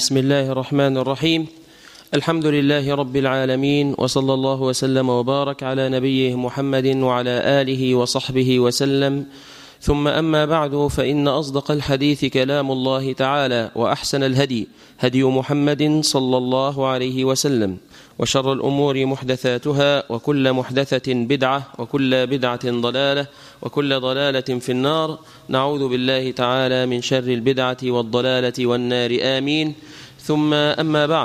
بسم الله الرحمن الرحيم الحمد لله رب العالمين وصلى الله وسلم وبارك على نبيه محمد وعلى آله وصحبه وسلم ثم أما بعد فإن أصدق الحديث كلام الله تعالى وأحسن الهدي هدي محمد صلى الله عليه وسلم وشر الأمور محدثاتها وكل محدثة بدعة وكل بدعة ضلالة وكل ضلالة في النار نعوذ بالله تعالى من شر البدعة والضلالة والنار آمين ثم أما بعد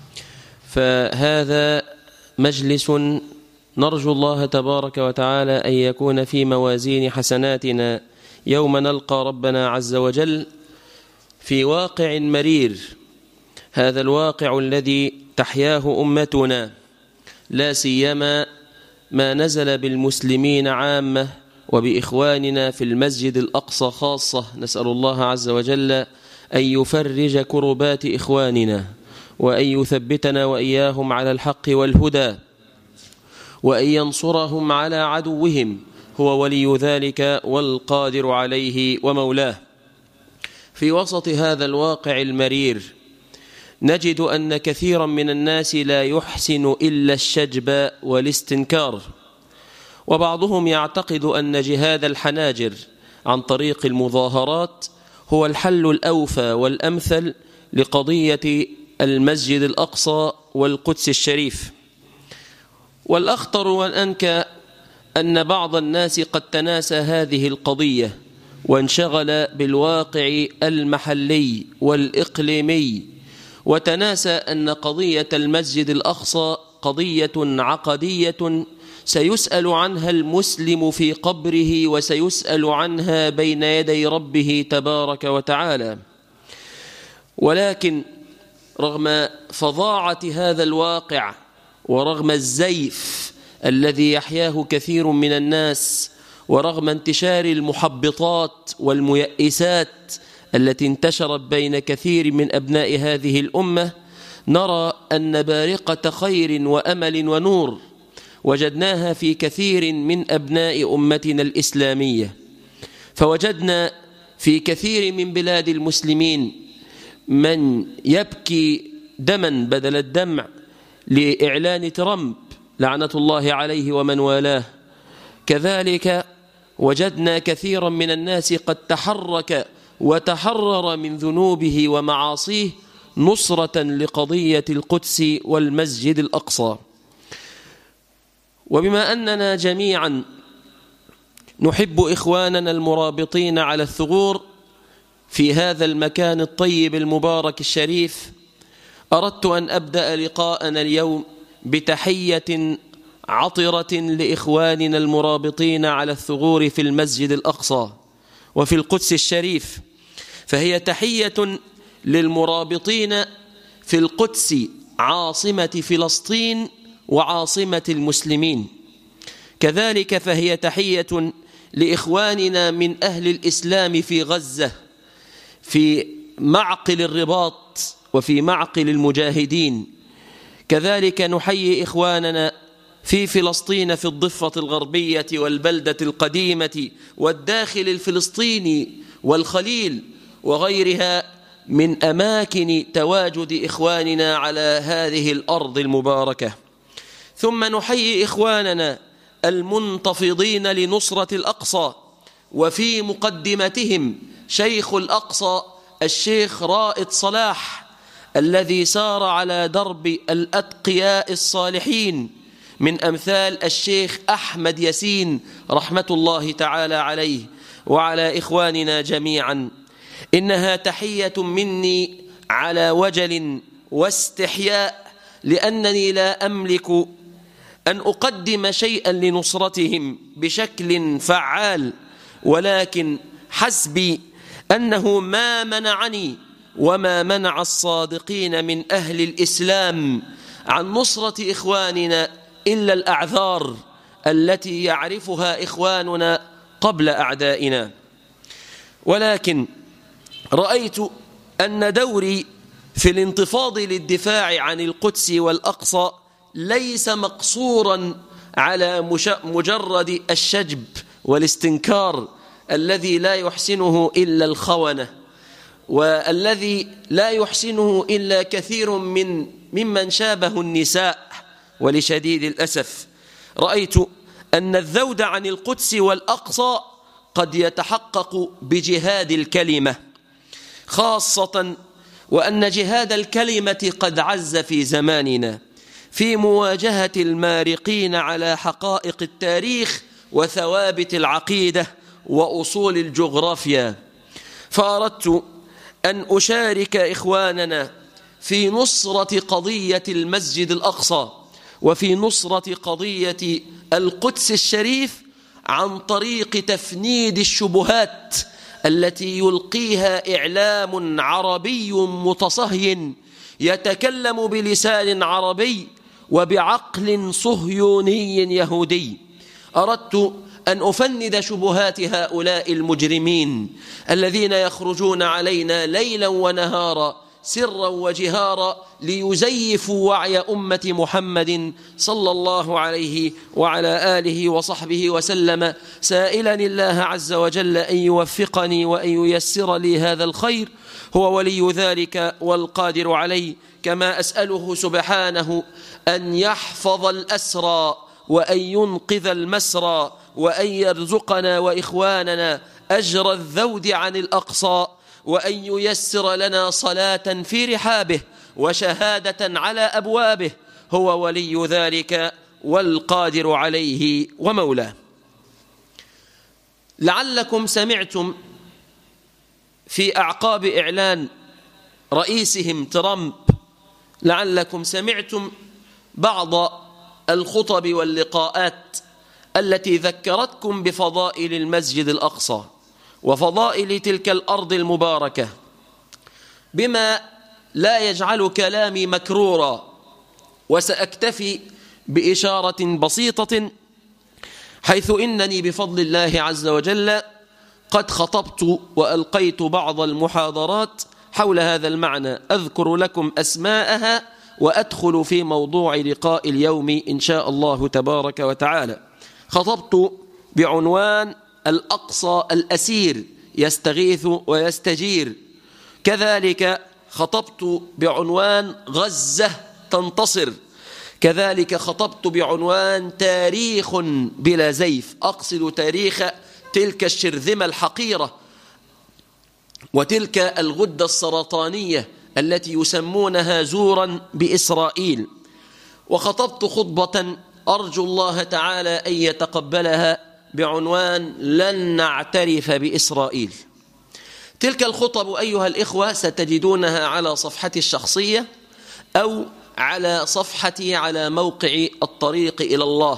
فهذا مجلس نرجو الله تبارك وتعالى أن يكون في موازين حسناتنا يوم نلقى ربنا عز وجل في واقع مرير هذا الواقع الذي تحياه أمتنا لا سيما ما نزل بالمسلمين عامة وبإخواننا في المسجد الأقصى خاصة نسأل الله عز وجل أن يفرج كربات إخواننا وأن يثبتنا وإياهم على الحق والهدى وأن ينصرهم على عدوهم هو ولي ذلك والقادر عليه ومولاه في وسط هذا الواقع المرير نجد أن كثيرا من الناس لا يحسن إلا الشجب والاستنكار وبعضهم يعتقد أن جهاد الحناجر عن طريق المظاهرات هو الحل الأوفى والأمثل لقضية المسجد الأقصى والقدس الشريف والأخطر والأنكى أن بعض الناس قد تناسى هذه القضية وانشغل بالواقع المحلي والإقليمي وتناسى أن قضية المسجد الأقصى قضية عقدية سيسأل عنها المسلم في قبره وسيسأل عنها بين يدي ربه تبارك وتعالى ولكن رغم فظاعة هذا الواقع ورغم الزيف الذي يحياه كثير من الناس ورغم انتشار المحبطات والميئسات التي انتشرت بين كثير من أبناء هذه الأمة نرى أن بارقة خير وأمل ونور وجدناها في كثير من أبناء أمتنا الإسلامية فوجدنا في كثير من بلاد المسلمين من يبكي دما بدل الدمع لإعلان ترامب لعنة الله عليه ومن والاه كذلك وجدنا كثيرا من الناس قد تحرك وتحرر من ذنوبه ومعاصيه نصرة لقضية القدس والمسجد الأقصى وبما أننا جميعا نحب إخواننا المرابطين على الثغور في هذا المكان الطيب المبارك الشريف أردت أن أبدأ لقاءنا اليوم بتحية عطرة لإخواننا المرابطين على الثغور في المسجد الأقصى وفي القدس الشريف فهي تحية للمرابطين في القدس عاصمة فلسطين وعاصمة المسلمين كذلك فهي تحية لإخواننا من أهل الإسلام في غزة في معقل الرباط وفي معقل المجاهدين كذلك نحيي إخواننا في فلسطين في الضفة الغربية والبلدة القديمة والداخل الفلسطيني والخليل وغيرها من أماكن تواجد إخواننا على هذه الأرض المباركة ثم نحيي إخواننا المنتفضين لنصرة الأقصى وفي مقدمتهم شيخ الأقصى الشيخ رائد صلاح الذي سار على درب الأتقياء الصالحين من أمثال الشيخ أحمد ياسين رحمة الله تعالى عليه وعلى إخواننا جميعا إنها تحية مني على وجل واستحياء لأنني لا أملك أن أقدم شيئا لنصرتهم بشكل فعال ولكن حسبي أنه ما منعني وما منع الصادقين من أهل الإسلام عن نصرة إخواننا إلا الأعذار التي يعرفها إخواننا قبل أعدائنا ولكن رأيت أن دوري في الانتفاض للدفاع عن القدس والأقصى ليس مقصورا على مجرد الشجب والاستنكار الذي لا يحسنه إلا الخونة والذي لا يحسنه إلا كثير من ممن شابه النساء ولشديد الأسف رأيت أن الذود عن القدس والأقصى قد يتحقق بجهاد الكلمة خاصة وأن جهاد الكلمة قد عز في زماننا في مواجهة المارقين على حقائق التاريخ وثوابت العقيدة وأصول الجغرافيا فأردت أن أشارك إخواننا في نصرة قضية المسجد الأقصى وفي نصرة قضية القدس الشريف عن طريق تفنيد الشبهات التي يلقيها إعلام عربي متصهين يتكلم بلسان عربي وبعقل صهيوني يهودي أردت أن أفند شبهات هؤلاء المجرمين الذين يخرجون علينا ليلا ونهارا سرا وجهارا ليزيفوا وعي أمة محمد صلى الله عليه وعلى آله وصحبه وسلم سائلا الله عز وجل أن يوفقني وأن ييسر لي هذا الخير هو ولي ذلك والقادر عليه كما أسأله سبحانه أن يحفظ الأسرى وأن ينقذ المسرى وأن يرزقنا وإخواننا أجر الذود عن الأقصى وأن ييسر لنا صلاة في رحابه وشهادة على أبوابه هو ولي ذلك والقادر عليه ومولاه لعلكم سمعتم في أعقاب إعلان رئيسهم ترامب لعلكم سمعتم بعض الخطب واللقاءات التي ذكرتكم بفضائل المسجد الأقصى وفضائل تلك الأرض المباركة بما لا يجعل كلامي مكرورا وسأكتفي بإشارة بسيطة حيث إنني بفضل الله عز وجل قد خطبت وألقيت بعض المحاضرات حول هذا المعنى أذكر لكم أسماءها وأدخل في موضوع لقاء اليوم إن شاء الله تبارك وتعالى خطبت بعنوان الأقصى الأسير يستغيث ويستجير كذلك خطبت بعنوان غزة تنتصر كذلك خطبت بعنوان تاريخ بلا زيف أقصد تاريخ تلك الشرذمة الحقيرة وتلك الغدة السرطانية التي يسمونها زورا بإسرائيل وخطبت خطبة أرجو الله تعالى أن يتقبلها بعنوان لن نعترف بإسرائيل تلك الخطب أيها الإخوة ستجدونها على صفحتي الشخصية أو على صفحتي على موقع الطريق إلى الله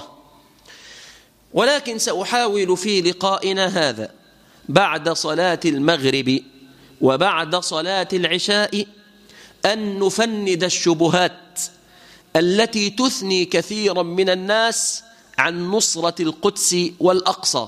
ولكن سأحاول في لقائنا هذا بعد صلاة المغرب وبعد صلاة العشاء أن نفند الشبهات التي تثني كثيرا من الناس عن نصرة القدس والأقصى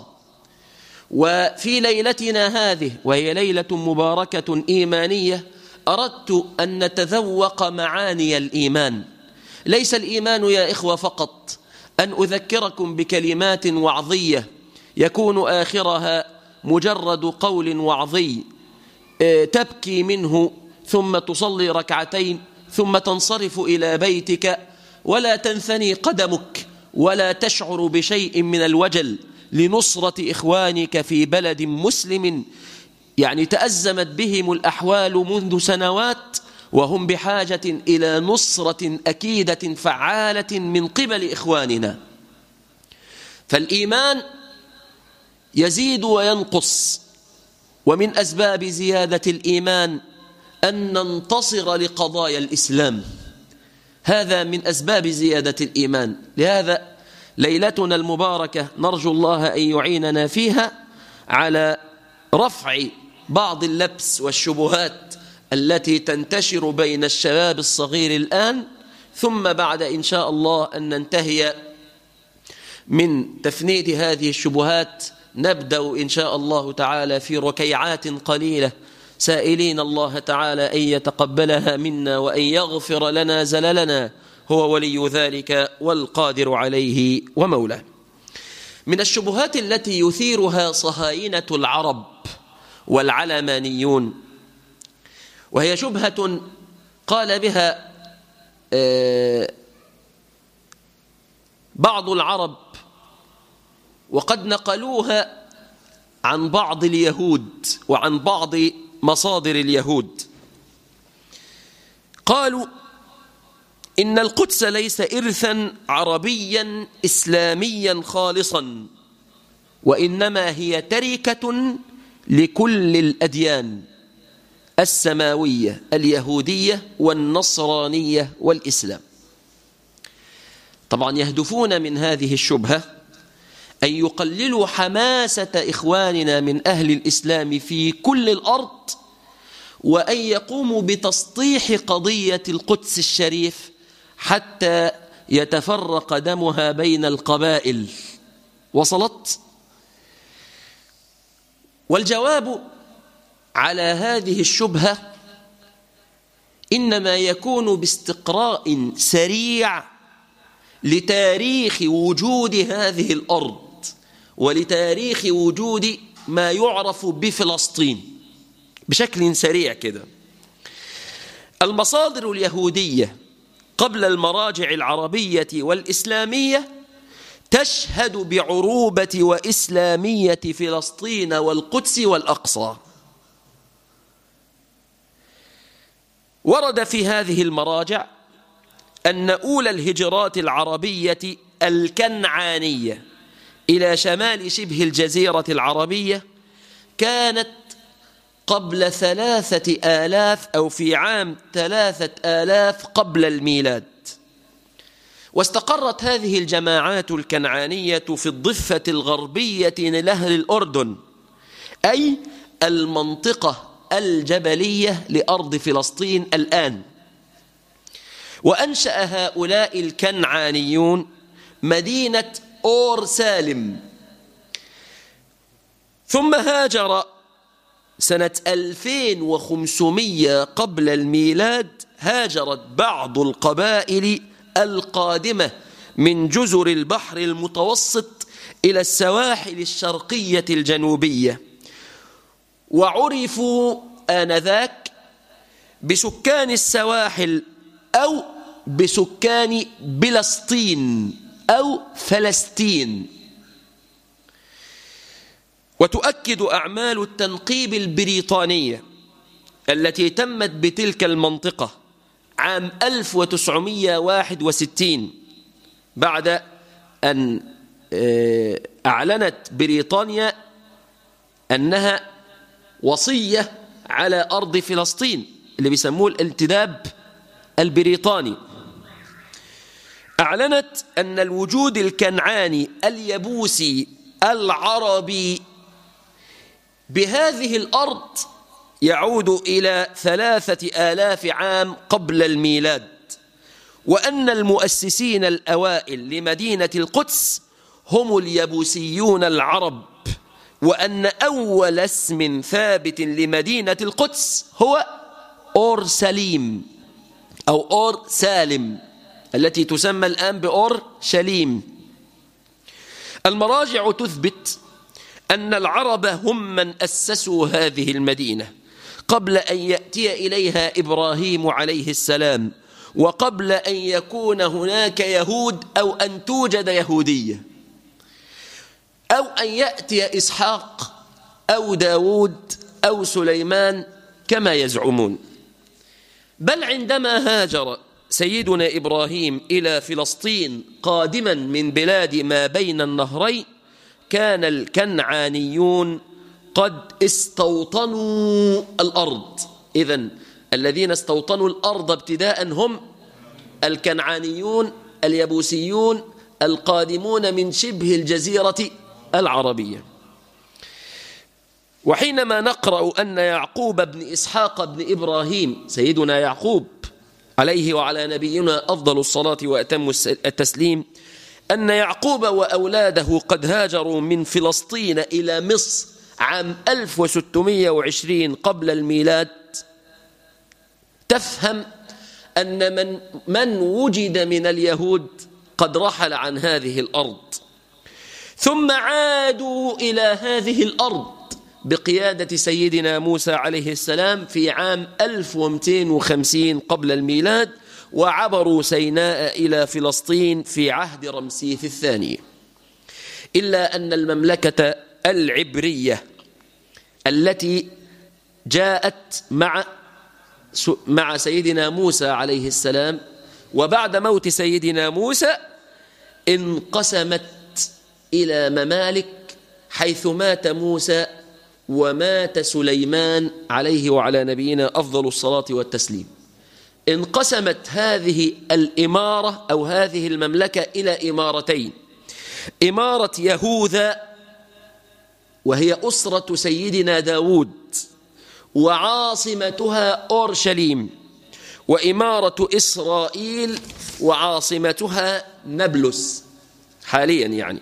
وفي ليلتنا هذه وهي ليلة مباركة إيمانية أردت أن نتذوق معاني الإيمان ليس الإيمان يا إخوة فقط أن أذكركم بكلمات وعظية يكون آخرها مجرد قول وعظي آه، تبكي منه ثم تصلي ركعتين ثم تنصرف إلى بيتك ولا تنثني قدمك ولا تشعر بشيء من الوجل لنصرة إخوانك في بلد مسلم يعني تأزمت بهم الأحوال منذ سنوات وهم بحاجة إلى نصرة أكيدة فعالة من قبل إخواننا فالإيمان يزيد وينقص ومن أسباب زيادة الإيمان أن ننتصر لقضايا الإسلام هذا من أسباب زيادة الإيمان لهذا ليلتنا المباركة نرجو الله أن يعيننا فيها على رفع بعض اللبس والشبهات التي تنتشر بين الشباب الصغير الآن ثم بعد إن شاء الله أن ننتهي من تفنيد هذه الشبهات نبدأ إن شاء الله تعالى في ركيعات قليلة سائلين الله تعالى أن يتقبلها منا وأن يغفر لنا زللنا هو ولي ذلك والقادر عليه ومولاه من الشبهات التي يثيرها صهاينة العرب والعلمانيون وهي شبهة قال بها آه، بعض العرب وقد نقلوها عن بعض اليهود وعن بعض مصادر اليهود قالوا إن القدس ليس إرثا عربيا إسلاميا خالصا وإنما هي تركة لكل الأديان السماوية اليهودية والنصرانية والإسلام طبعا يهدفون من هذه الشبهة أن يقللوا حماسة إخواننا من أهل الإسلام في كل الأرض وأن يقوموا بتسطيح قضية القدس الشريف حتى يتفرق دمها بين القبائل وصلت والجواب على هذه الشبهة إنما يكون باستقراء سريع لتاريخ وجود هذه الأرض ولتاريخ وجود ما يعرف بفلسطين بشكل سريع كده المصادر اليهودية قبل المراجع العربية والإسلامية تشهد بعروبة وإسلامية فلسطين والقدس والأقصى ورد في هذه المراجع أن أولى الهجرات العربية الكنعانية إلى شمال شبه الجزيرة العربية كانت قبل ثلاثة آلاف أو في عام ثلاثة آلاف قبل الميلاد واستقرت هذه الجماعات الكنعانية في الضفة الغربية لنهر الأردن أي المنطقة الجبلية لأرض فلسطين الآن وأنشأ هؤلاء الكنعانيون مدينة أور سالم ثم هاجر سنة 2500 قبل الميلاد هاجرت بعض القبائل القادمة من جزر البحر المتوسط إلى السواحل الشرقية الجنوبية وعرفوا آنذاك بسكان السواحل أو بسكان بلسطين أو فلسطين وتؤكد أعمال التنقيب البريطانية التي تمت بتلك المنطقة عام 1961 بعد أن آه، أعلنت بريطانيا أنها وصية على أرض فلسطين اللي بيسموه الانتداب البريطاني أعلنت أن الوجود الكنعاني اليبوسي العربي بهذه الأرض يعود إلى ثلاثة آلاف عام قبل الميلاد وأن المؤسسين الأوائل لمدينة القدس هم اليبوسيون العرب وأن أول اسم ثابت لمدينة القدس هو أورسليم أو أور سالم التي تسمى الآن بأور شليم المراجع تثبت أن العرب هم من أسسوا هذه المدينة قبل أن يأتي إليها إبراهيم عليه السلام وقبل أن يكون هناك يهود أو أن توجد يهودية أو أن يأتي إسحاق أو داود أو سليمان كما يزعمون بل عندما هاجر سيدنا إبراهيم إلى فلسطين قادما من بلاد ما بين النهرين كان الكنعانيون قد استوطنوا الأرض إذا الذين استوطنوا الأرض ابتداء هم الكنعانيون اليبوسيون القادمون من شبه الجزيرة العربية وحينما نقرأ أن يعقوب بن إسحاق بن إبراهيم سيدنا يعقوب عليه وعلى نبينا أفضل الصلاة وأتم التسليم أن يعقوب وأولاده قد هاجروا من فلسطين إلى مصر عام 1620 قبل الميلاد تفهم أن من, من وجد من اليهود قد رحل عن هذه الأرض ثم عادوا إلى هذه الأرض بقيادة سيدنا موسى عليه السلام في عام 1250 قبل الميلاد وعبروا سيناء إلى فلسطين في عهد رمسيس الثاني إلا أن المملكة العبرية التي جاءت مع مع سيدنا موسى عليه السلام وبعد موت سيدنا موسى انقسمت إلى ممالك حيث مات موسى ومات سليمان عليه وعلى نبينا أفضل الصلاة والتسليم انقسمت هذه الإمارة أو هذه المملكة إلى إمارتين إمارة يهوذا وهي أسرة سيدنا داود وعاصمتها أورشليم وإمارة إسرائيل وعاصمتها نبلس حاليا يعني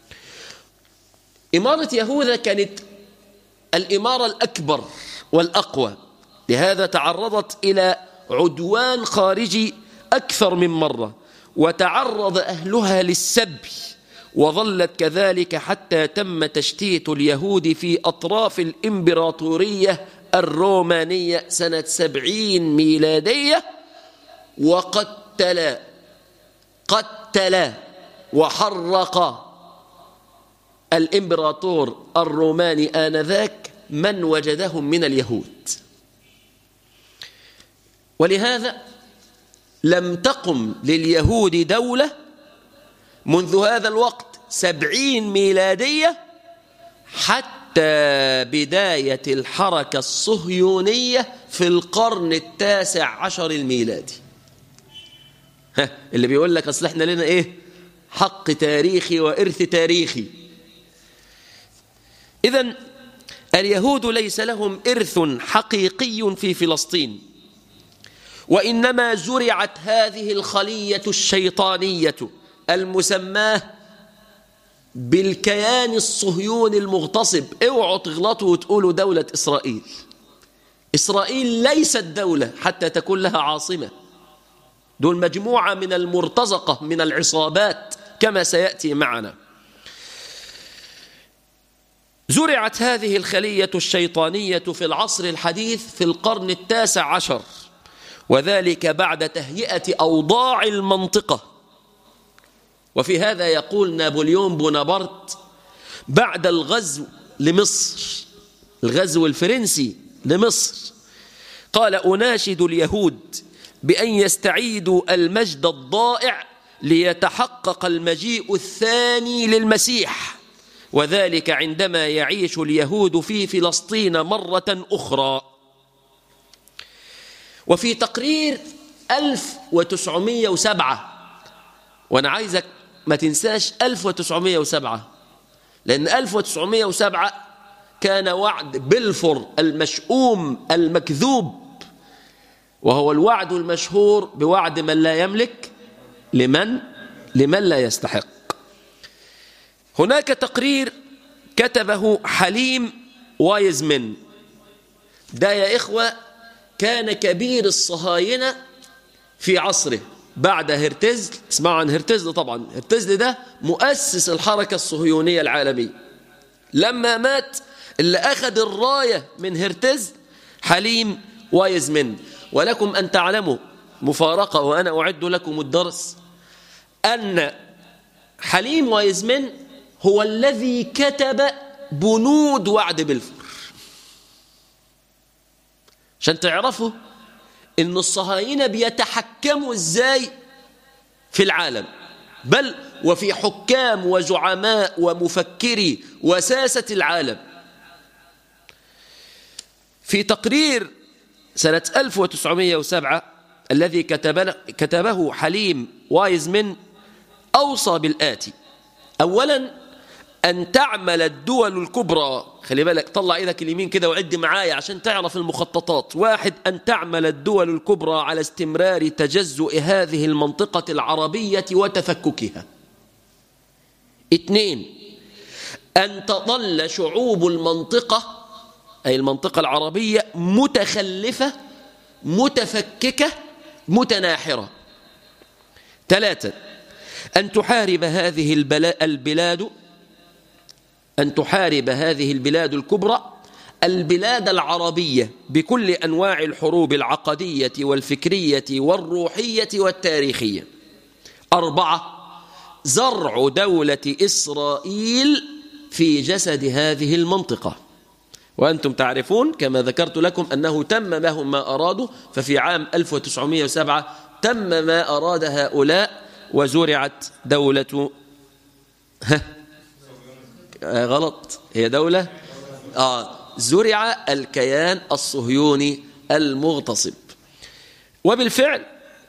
إمارة يهوذا كانت الإمارة الأكبر والأقوى لهذا تعرضت إلى عدوان خارجي أكثر من مرة وتعرض أهلها للسبي وظلت كذلك حتى تم تشتيت اليهود في أطراف الإمبراطورية الرومانية سنة سبعين ميلادية وقتل قتل وحرق الإمبراطور الروماني آنذاك من وجدهم من اليهود ولهذا لم تقم لليهود دولة منذ هذا الوقت سبعين ميلادية حتى بداية الحركة الصهيونية في القرن التاسع عشر الميلادي ها اللي بيقول لك أصل احنا لنا ايه حق تاريخي وإرث تاريخي إذا اليهود ليس لهم إرث حقيقي في فلسطين وإنما زرعت هذه الخلية الشيطانية المسماه بالكيان الصهيوني المغتصب اوعوا تغلطوا وتقولوا دولة إسرائيل إسرائيل ليست دولة حتى تكون لها عاصمة دول مجموعة من المرتزقة من العصابات كما سيأتي معنا زرعت هذه الخلية الشيطانية في العصر الحديث في القرن التاسع عشر وذلك بعد تهيئة أوضاع المنطقة وفي هذا يقول نابليون بونابرت بعد الغزو لمصر الغزو الفرنسي لمصر قال أناشد اليهود بأن يستعيدوا المجد الضائع ليتحقق المجيء الثاني للمسيح وذلك عندما يعيش اليهود في فلسطين مرة أخرى وفي تقرير 1907 وأنا عايزك ما تنساش 1907 لأن 1907 كان وعد بلفور المشؤوم المكذوب وهو الوعد المشهور بوعد من لا يملك لمن لمن لا يستحق هناك تقرير كتبه حليم وايزمن ده يا إخوة كان كبير الصهاينة في عصره بعد هرتزل اسمعوا عن هرتزل طبعا هرتزل ده مؤسس الحركة الصهيونية العالمية لما مات اللي أخذ الراية من هرتزل حليم وايزمن ولكم أن تعلموا مفارقة وأنا أعد لكم الدرس أن حليم وايزمن هو الذي كتب بنود وعد بلفور عشان تعرفوا ان الصهاينة بيتحكموا ازاي في العالم بل وفي حكام وزعماء ومفكري وساسة العالم في تقرير سنة 1907 الذي كتبه حليم وايزمن أوصى بالآتي أولا أن تعمل الدول الكبرى خلي بالك طلع إيدك اليمين كده وعد معايا عشان تعرف المخططات واحد أن تعمل الدول الكبرى على استمرار تجزؤ هذه المنطقة العربية وتفككها اثنين أن تظل شعوب المنطقة أي المنطقة العربية متخلفة متفككة متناحرة ثلاثة أن تحارب هذه البلاد أن تحارب هذه البلاد الكبرى البلاد العربية بكل أنواع الحروب العقدية والفكرية والروحية والتاريخية أربعة زرع دولة إسرائيل في جسد هذه المنطقة وأنتم تعرفون كما ذكرت لكم أنه تم لهم ما أرادوا ففي عام 1907 تم ما أراد هؤلاء وزرعت دولة ها غلط هي دولة آه زرع الكيان الصهيوني المغتصب وبالفعل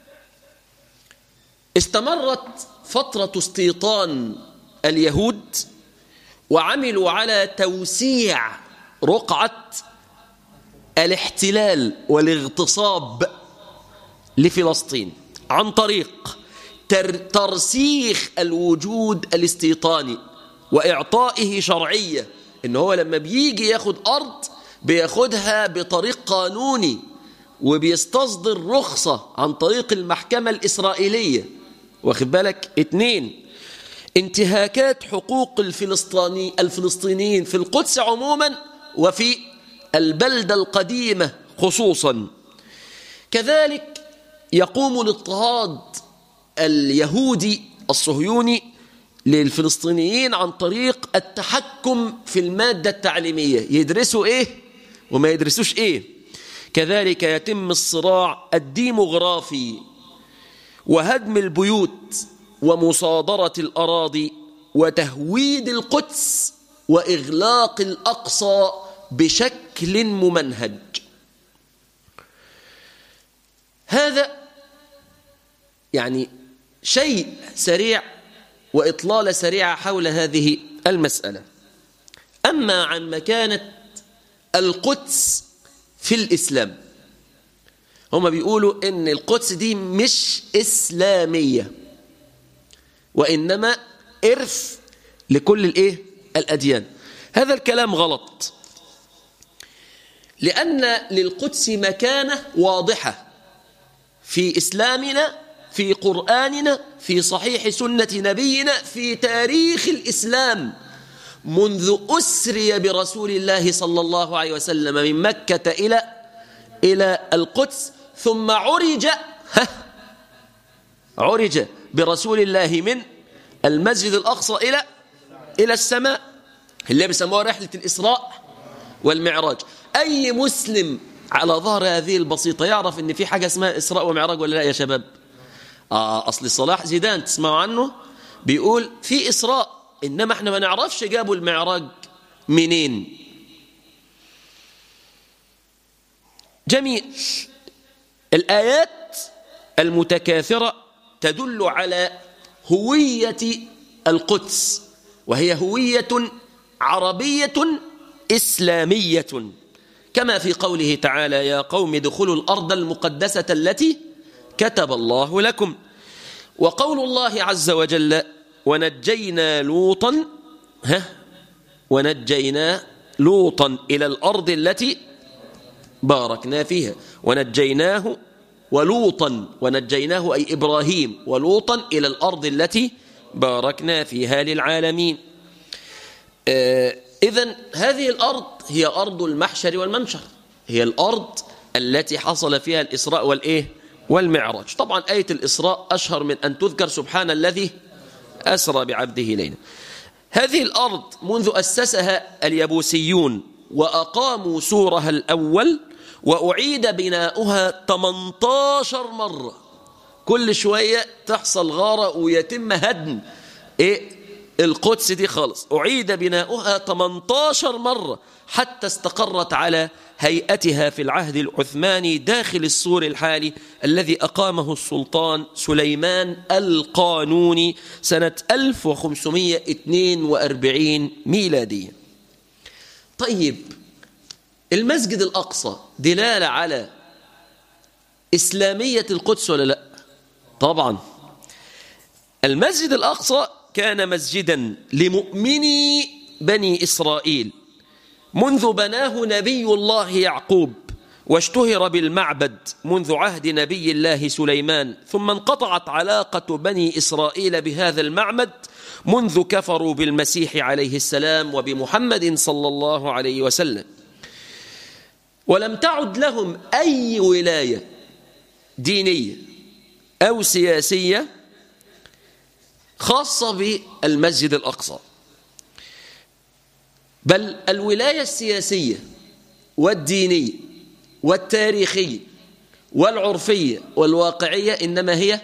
استمرت فترة استيطان اليهود وعملوا على توسيع رقعة الاحتلال والاغتصاب لفلسطين عن طريق ترسيخ الوجود الاستيطاني وإعطائه شرعية إن هو لما بيجي ياخد أرض بياخدها بطريق قانوني وبيستصدر رخصة عن طريق المحكمة الإسرائيلية واخد بالك اتنين انتهاكات حقوق الفلسطيني الفلسطينيين في القدس عموما وفي البلدة القديمة خصوصا كذلك يقوم الاضطهاد اليهودي الصهيوني للفلسطينيين عن طريق التحكم في المادة التعليمية يدرسوا ايه وما يدرسوش ايه كذلك يتم الصراع الديمغرافي وهدم البيوت ومصادرة الأراضي وتهويد القدس وإغلاق الأقصى بشكل ممنهج هذا يعني شيء سريع وإطلالة سريعة حول هذه المسألة أما عن مكانة القدس في الإسلام هم بيقولوا إن القدس دي مش إسلامية وإنما إرث لكل الإيه؟ الأديان هذا الكلام غلط لأن للقدس مكانة واضحة في إسلامنا في قرآننا في صحيح سنة نبينا في تاريخ الإسلام منذ أسري برسول الله صلى الله عليه وسلم من مكة إلى إلى القدس ثم عرج عرج برسول الله من المسجد الأقصى إلى إلى السماء اللي بيسموها رحلة الإسراء والمعراج أي مسلم على ظهر هذه البسيطة يعرف ان في حاجة اسمها إسراء ومعراج ولا لا يا شباب آه أصل صلاح زيدان تسمعوا عنه بيقول في إسراء إنما احنا ما نعرفش جابوا المعراج منين جميل الآيات المتكاثرة تدل على هوية القدس وهي هوية عربية إسلامية كما في قوله تعالى يا قوم ادخلوا الأرض المقدسة التي كتب الله لكم وقول الله عز وجل ونجينا لوطا ها ونجينا لوطا إلى الأرض التي باركنا فيها ونجيناه ولوطا ونجيناه أي إبراهيم ولوطا إلى الأرض التي باركنا فيها للعالمين آه إذن هذه الأرض هي أرض المحشر والمنشر هي الأرض التي حصل فيها الإسراء والإيه والمعراج طبعا آية الإسراء أشهر من أن تذكر سبحان الذي أسرى بعبده ليلا هذه الأرض منذ أسسها اليبوسيون وأقاموا سورها الأول وأعيد بناؤها 18 مرة كل شوية تحصل غارة ويتم هدم إيه القدس دي خالص أعيد بناؤها 18 مرة حتى استقرت على هيئتها في العهد العثماني داخل السور الحالي الذي أقامه السلطان سليمان القانوني سنة 1542 ميلادية طيب المسجد الأقصى دلالة على إسلامية القدس ولا لا طبعا المسجد الأقصى كان مسجدا لمؤمني بني إسرائيل منذ بناه نبي الله يعقوب واشتهر بالمعبد منذ عهد نبي الله سليمان ثم انقطعت علاقة بني إسرائيل بهذا المعبد منذ كفروا بالمسيح عليه السلام وبمحمد صلى الله عليه وسلم ولم تعد لهم أي ولاية دينية أو سياسية خاصة بالمسجد الأقصى بل الولاية السياسية والدينية والتاريخية والعرفية والواقعية إنما هي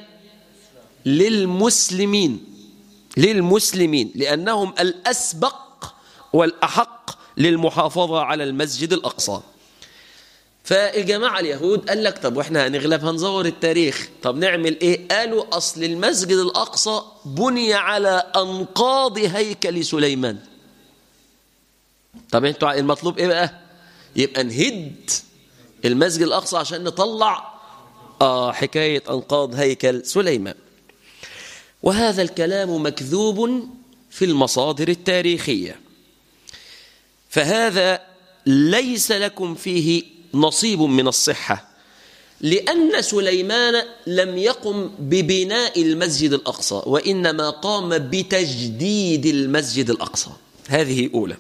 للمسلمين للمسلمين لأنهم الأسبق والأحق للمحافظة على المسجد الأقصى فالجماعة اليهود قال لك طب واحنا هنغلب هنزور التاريخ طب نعمل ايه قالوا اصل المسجد الاقصى بني على انقاض هيكل سليمان طب انتوا المطلوب ايه بقى يبقى نهد المسجد الاقصى عشان نطلع آه حكاية انقاض هيكل سليمان وهذا الكلام مكذوب في المصادر التاريخية فهذا ليس لكم فيه نصيب من الصحة لأن سليمان لم يقم ببناء المسجد الأقصى وإنما قام بتجديد المسجد الأقصى هذه أولى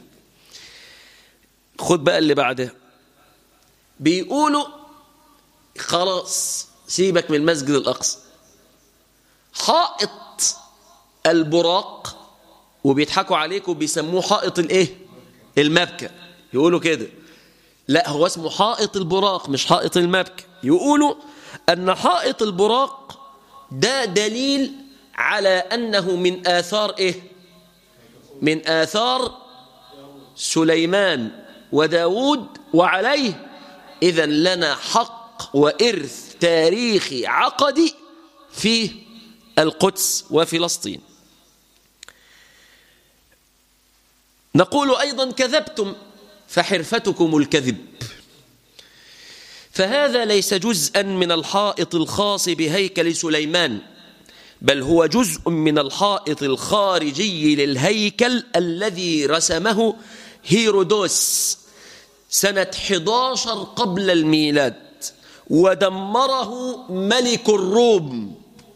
خد بقى اللي بعده بيقولوا خلاص سيبك من المسجد الأقصى حائط البراق وبيضحكوا عليك وبيسموه حائط الايه المبكى يقولوا كده لا هو اسمه حائط البراق مش حائط المبكى يقولوا أن حائط البراق ده دليل على أنه من آثار إيه من آثار سليمان وداود وعليه إذا لنا حق وإرث تاريخي عقدي في القدس وفلسطين نقول أيضا كذبتم فحرفتكم الكذب فهذا ليس جزءا من الحائط الخاص بهيكل سليمان بل هو جزء من الحائط الخارجي للهيكل الذي رسمه هيرودوس سنة 11 قبل الميلاد ودمره ملك الروم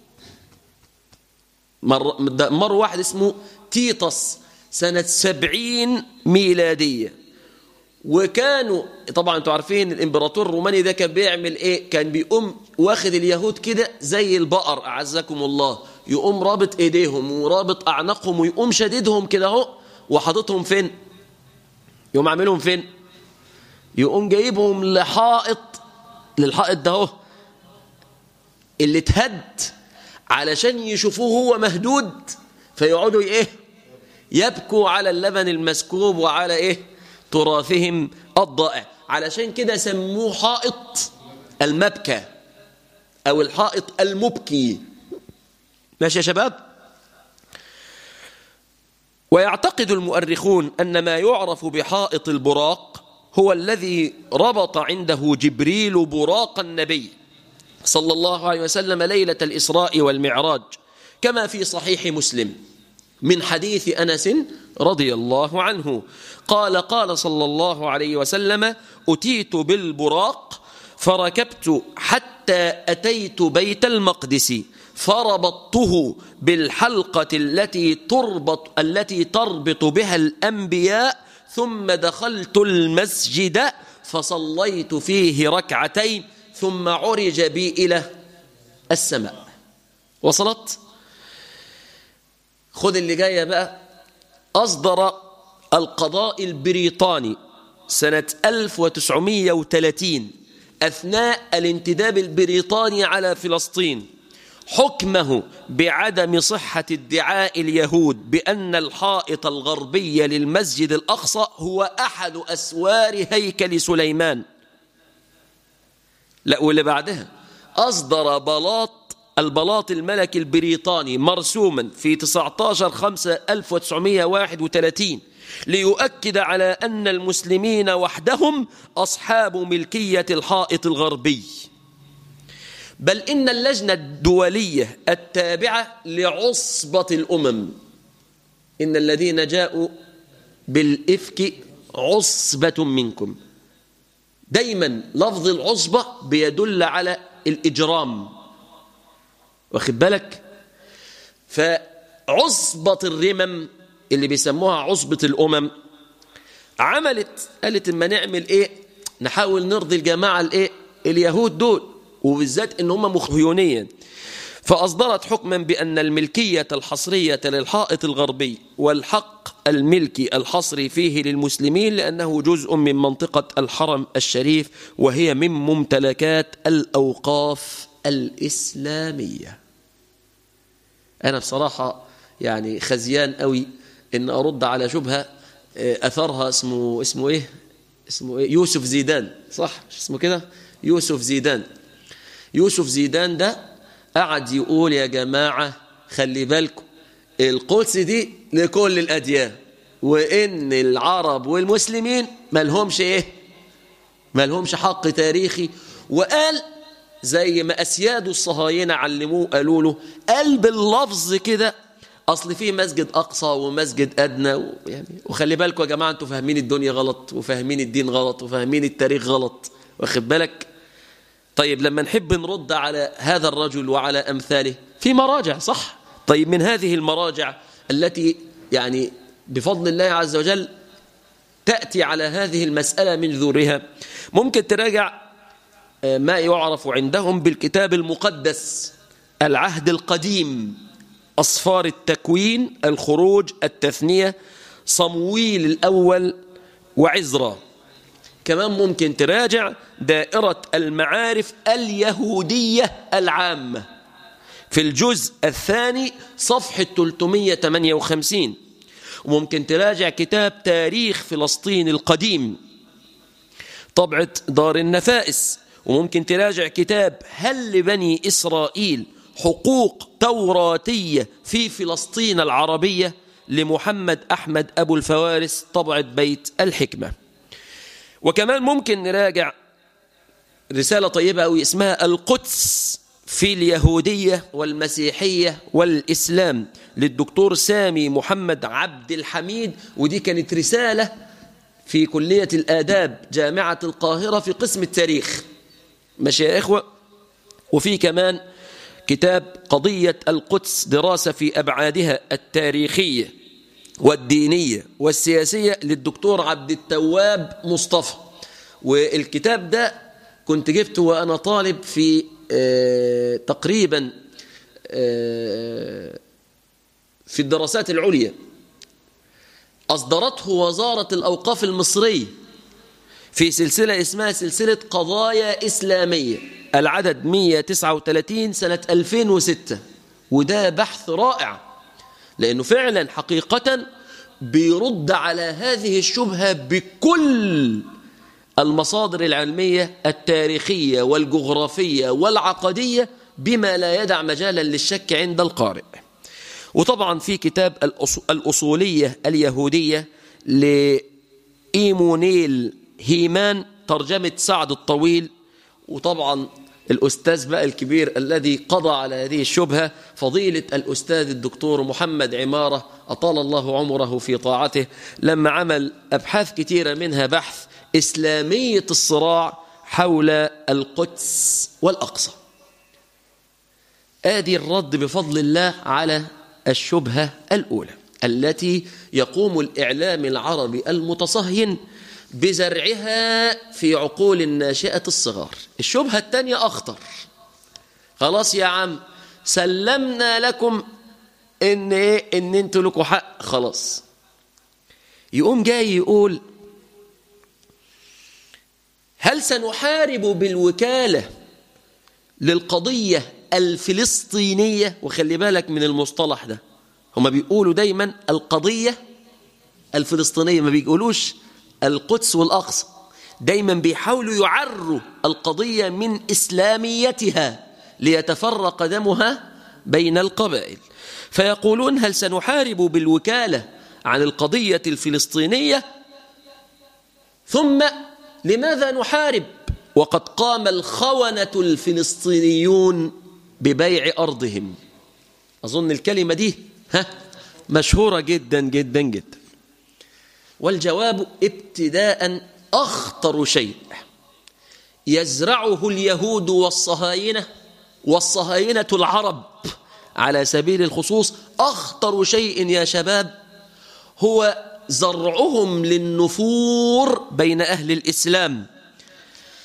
مر, مر واحد اسمه تيطس سنة سبعين ميلادية وكانوا طبعا انتوا عارفين الامبراطور الروماني ده كان بيعمل ايه كان بيقوم واخد اليهود كده زي البقر اعزكم الله يقوم رابط ايديهم ورابط اعناقهم ويقوم شديدهم كده اهو وحاططهم فين يقوم عاملهم فين يقوم جايبهم لحائط للحائط ده اهو اللي اتهد علشان يشوفوه هو مهدود فيقعدوا ايه يبكوا على اللبن المسكوب وعلى ايه تراثهم الضائع علشان كده سموه حائط المبكى او الحائط المبكي ماشي يا شباب ويعتقد المؤرخون أن ما يعرف بحائط البراق هو الذي ربط عنده جبريل براق النبي صلى الله عليه وسلم ليلة الإسراء والمعراج كما في صحيح مسلم من حديث أنس رضي الله عنه قال قال صلى الله عليه وسلم أتيت بالبراق فركبت حتى أتيت بيت المقدس فربطته بالحلقة التي تربط التي تربط بها الأنبياء ثم دخلت المسجد فصليت فيه ركعتين ثم عرج بي إلى السماء وصلت خذ اللي جاية بقى أصدر القضاء البريطاني سنة 1930 أثناء الانتداب البريطاني على فلسطين حكمه بعدم صحة ادعاء اليهود بأن الحائط الغربي للمسجد الأقصى هو أحد أسوار هيكل سليمان لا واللي بعدها أصدر بلاط البلاط الملكي البريطاني مرسوما في 19 5 1931 ليؤكد على أن المسلمين وحدهم أصحاب ملكية الحائط الغربي بل إن اللجنة الدولية التابعة لعصبة الأمم إن الذين جاءوا بالإفك عصبة منكم دايما لفظ العصبة بيدل على الإجرام واخد بالك فعصبة الرمم اللي بيسموها عصبة الأمم عملت قالت اما نعمل ايه نحاول نرضي الجماعة الايه اليهود دول وبالذات ان هم مخيونيا فأصدرت حكما بأن الملكية الحصرية للحائط الغربي والحق الملكي الحصري فيه للمسلمين لأنه جزء من منطقة الحرم الشريف وهي من ممتلكات الأوقاف الإسلامية أنا بصراحة يعني خزيان قوي إن أرد على شبهة أثرها اسمه اسمه إيه اسمه إيه يوسف زيدان صح اسمه كده يوسف زيدان يوسف زيدان ده قعد يقول يا جماعة خلي بالكم القدس دي لكل الأديان وإن العرب والمسلمين مالهمش إيه مالهمش حق تاريخي وقال زي ما أسياد الصهاينة علموه قالوا له قال باللفظ كده أصل في مسجد أقصى ومسجد أدنى يعني وخلي بالكم يا جماعة أنتوا فاهمين الدنيا غلط وفاهمين الدين غلط وفاهمين التاريخ غلط واخد بالك طيب لما نحب نرد على هذا الرجل وعلى أمثاله في مراجع صح طيب من هذه المراجع التي يعني بفضل الله عز وجل تأتي على هذه المسألة من ذورها ممكن تراجع ما يعرف عندهم بالكتاب المقدس العهد القديم أصفار التكوين الخروج التثنية صمويل الأول وعزرا كمان ممكن تراجع دائرة المعارف اليهودية العامة في الجزء الثاني صفحة 358 وممكن تراجع كتاب تاريخ فلسطين القديم طبعة دار النفائس وممكن تراجع كتاب هل لبني إسرائيل حقوق توراتية في فلسطين العربية لمحمد أحمد أبو الفوارس طبعة بيت الحكمة وكمان ممكن نراجع رسالة طيبة أو اسمها القدس في اليهودية والمسيحية والإسلام للدكتور سامي محمد عبد الحميد ودي كانت رسالة في كلية الآداب جامعة القاهرة في قسم التاريخ ماشي يا إخوة وفي كمان كتاب قضية القدس دراسة في أبعادها التاريخية والدينية والسياسية للدكتور عبد التواب مصطفى والكتاب ده كنت جبته وأنا طالب في آه تقريبا آه في الدراسات العليا أصدرته وزارة الأوقاف المصرية في سلسلة اسمها سلسلة قضايا إسلامية العدد 139 سنة 2006 وده بحث رائع لأنه فعلا حقيقة بيرد على هذه الشبهة بكل المصادر العلمية التاريخية والجغرافية والعقدية بما لا يدع مجالا للشك عند القارئ وطبعا في كتاب الأصولية اليهودية لإيمونيل هيمان ترجمة سعد الطويل وطبعا الأستاذ بقى الكبير الذي قضى على هذه الشبهة فضيلة الأستاذ الدكتور محمد عمارة أطال الله عمره في طاعته لما عمل أبحاث كثيرة منها بحث إسلامية الصراع حول القدس والأقصى آدي الرد بفضل الله على الشبهة الأولى التي يقوم الإعلام العربي المتصهين بزرعها في عقول الناشئة الصغار الشبهة الثانية أخطر خلاص يا عم سلمنا لكم إن, إيه إن أنتوا لكم حق خلاص يقوم جاي يقول هل سنحارب بالوكالة للقضية الفلسطينية وخلي بالك من المصطلح ده هما بيقولوا دايما القضية الفلسطينية ما بيقولوش القدس والأقصى دايما بيحاولوا يعروا القضية من إسلاميتها ليتفرق دمها بين القبائل فيقولون هل سنحارب بالوكالة عن القضية الفلسطينية ثم لماذا نحارب وقد قام الخونة الفلسطينيون ببيع أرضهم أظن الكلمة دي ها مشهورة جدا جدا جدا والجواب ابتداء أخطر شيء يزرعه اليهود والصهاينة والصهاينة العرب على سبيل الخصوص أخطر شيء يا شباب هو زرعهم للنفور بين أهل الإسلام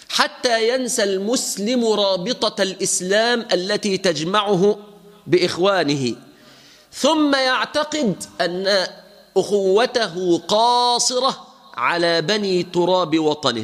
حتى ينسى المسلم رابطة الإسلام التي تجمعه بإخوانه ثم يعتقد أن أخوته قاصرة على بني تراب وطنه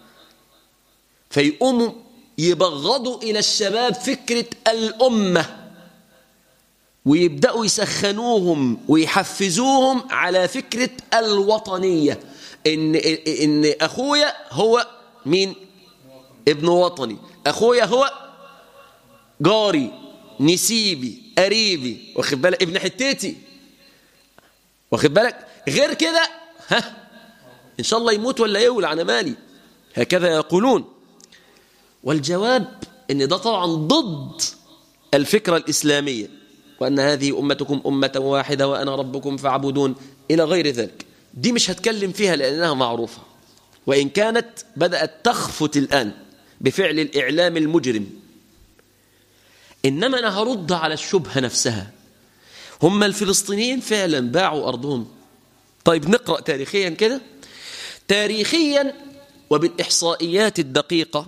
فيقوم يبغضوا إلى الشباب فكرة الأمة ويبدأوا يسخنوهم ويحفزوهم على فكرة الوطنية إن, إن أخويا هو مين ابن وطني أخويا هو جاري نسيبي قريبي واخد بالك ابن حتتي واخد بالك غير كده ها إن شاء الله يموت ولا يولع أنا مالي هكذا يقولون والجواب ان ده طبعا ضد الفكرة الإسلامية وأن هذه أمتكم أمة واحدة وأنا ربكم فاعبدون إلى غير ذلك دي مش هتكلم فيها لأنها معروفة وإن كانت بدأت تخفت الآن بفعل الإعلام المجرم إنما أنا هرد على الشبهة نفسها هم الفلسطينيين فعلا باعوا أرضهم طيب نقرأ تاريخيا كده تاريخيا وبالإحصائيات الدقيقة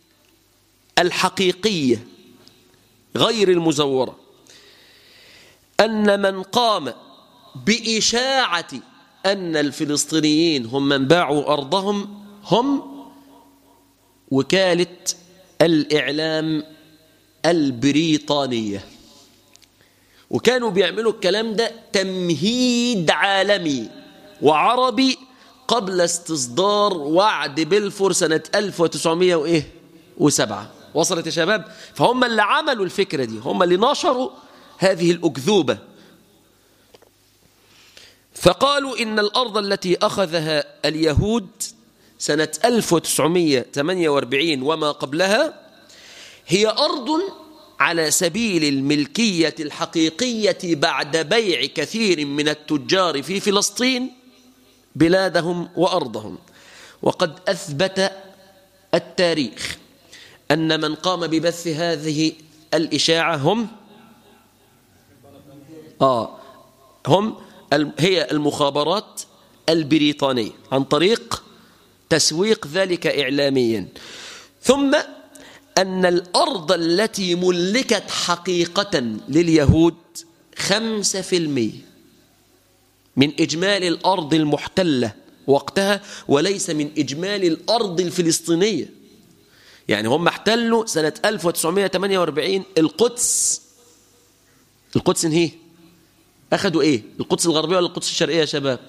الحقيقية غير المزورة أن من قام بإشاعة أن الفلسطينيين هم من باعوا أرضهم هم وكالة الإعلام البريطانية وكانوا بيعملوا الكلام ده تمهيد عالمي وعربي قبل استصدار وعد بلفور سنة 1907 وصلت يا شباب فهم اللي عملوا الفكرة دي هم اللي نشروا هذه الأكذوبة فقالوا إن الأرض التي أخذها اليهود سنة 1948 وما قبلها هي أرض على سبيل الملكية الحقيقية بعد بيع كثير من التجار في فلسطين بلادهم وأرضهم وقد أثبت التاريخ أن من قام ببث هذه الإشاعة هم آه هم هي المخابرات البريطانية عن طريق تسويق ذلك إعلاميا ثم أن الأرض التي ملكت حقيقة لليهود خمسة في المية من إجمالي الأرض المحتلة وقتها وليس من إجمالي الأرض الفلسطينية يعني هم احتلوا سنة 1948 القدس القدس انهي أخذوا إيه القدس الغربية ولا القدس الشرقية يا شباب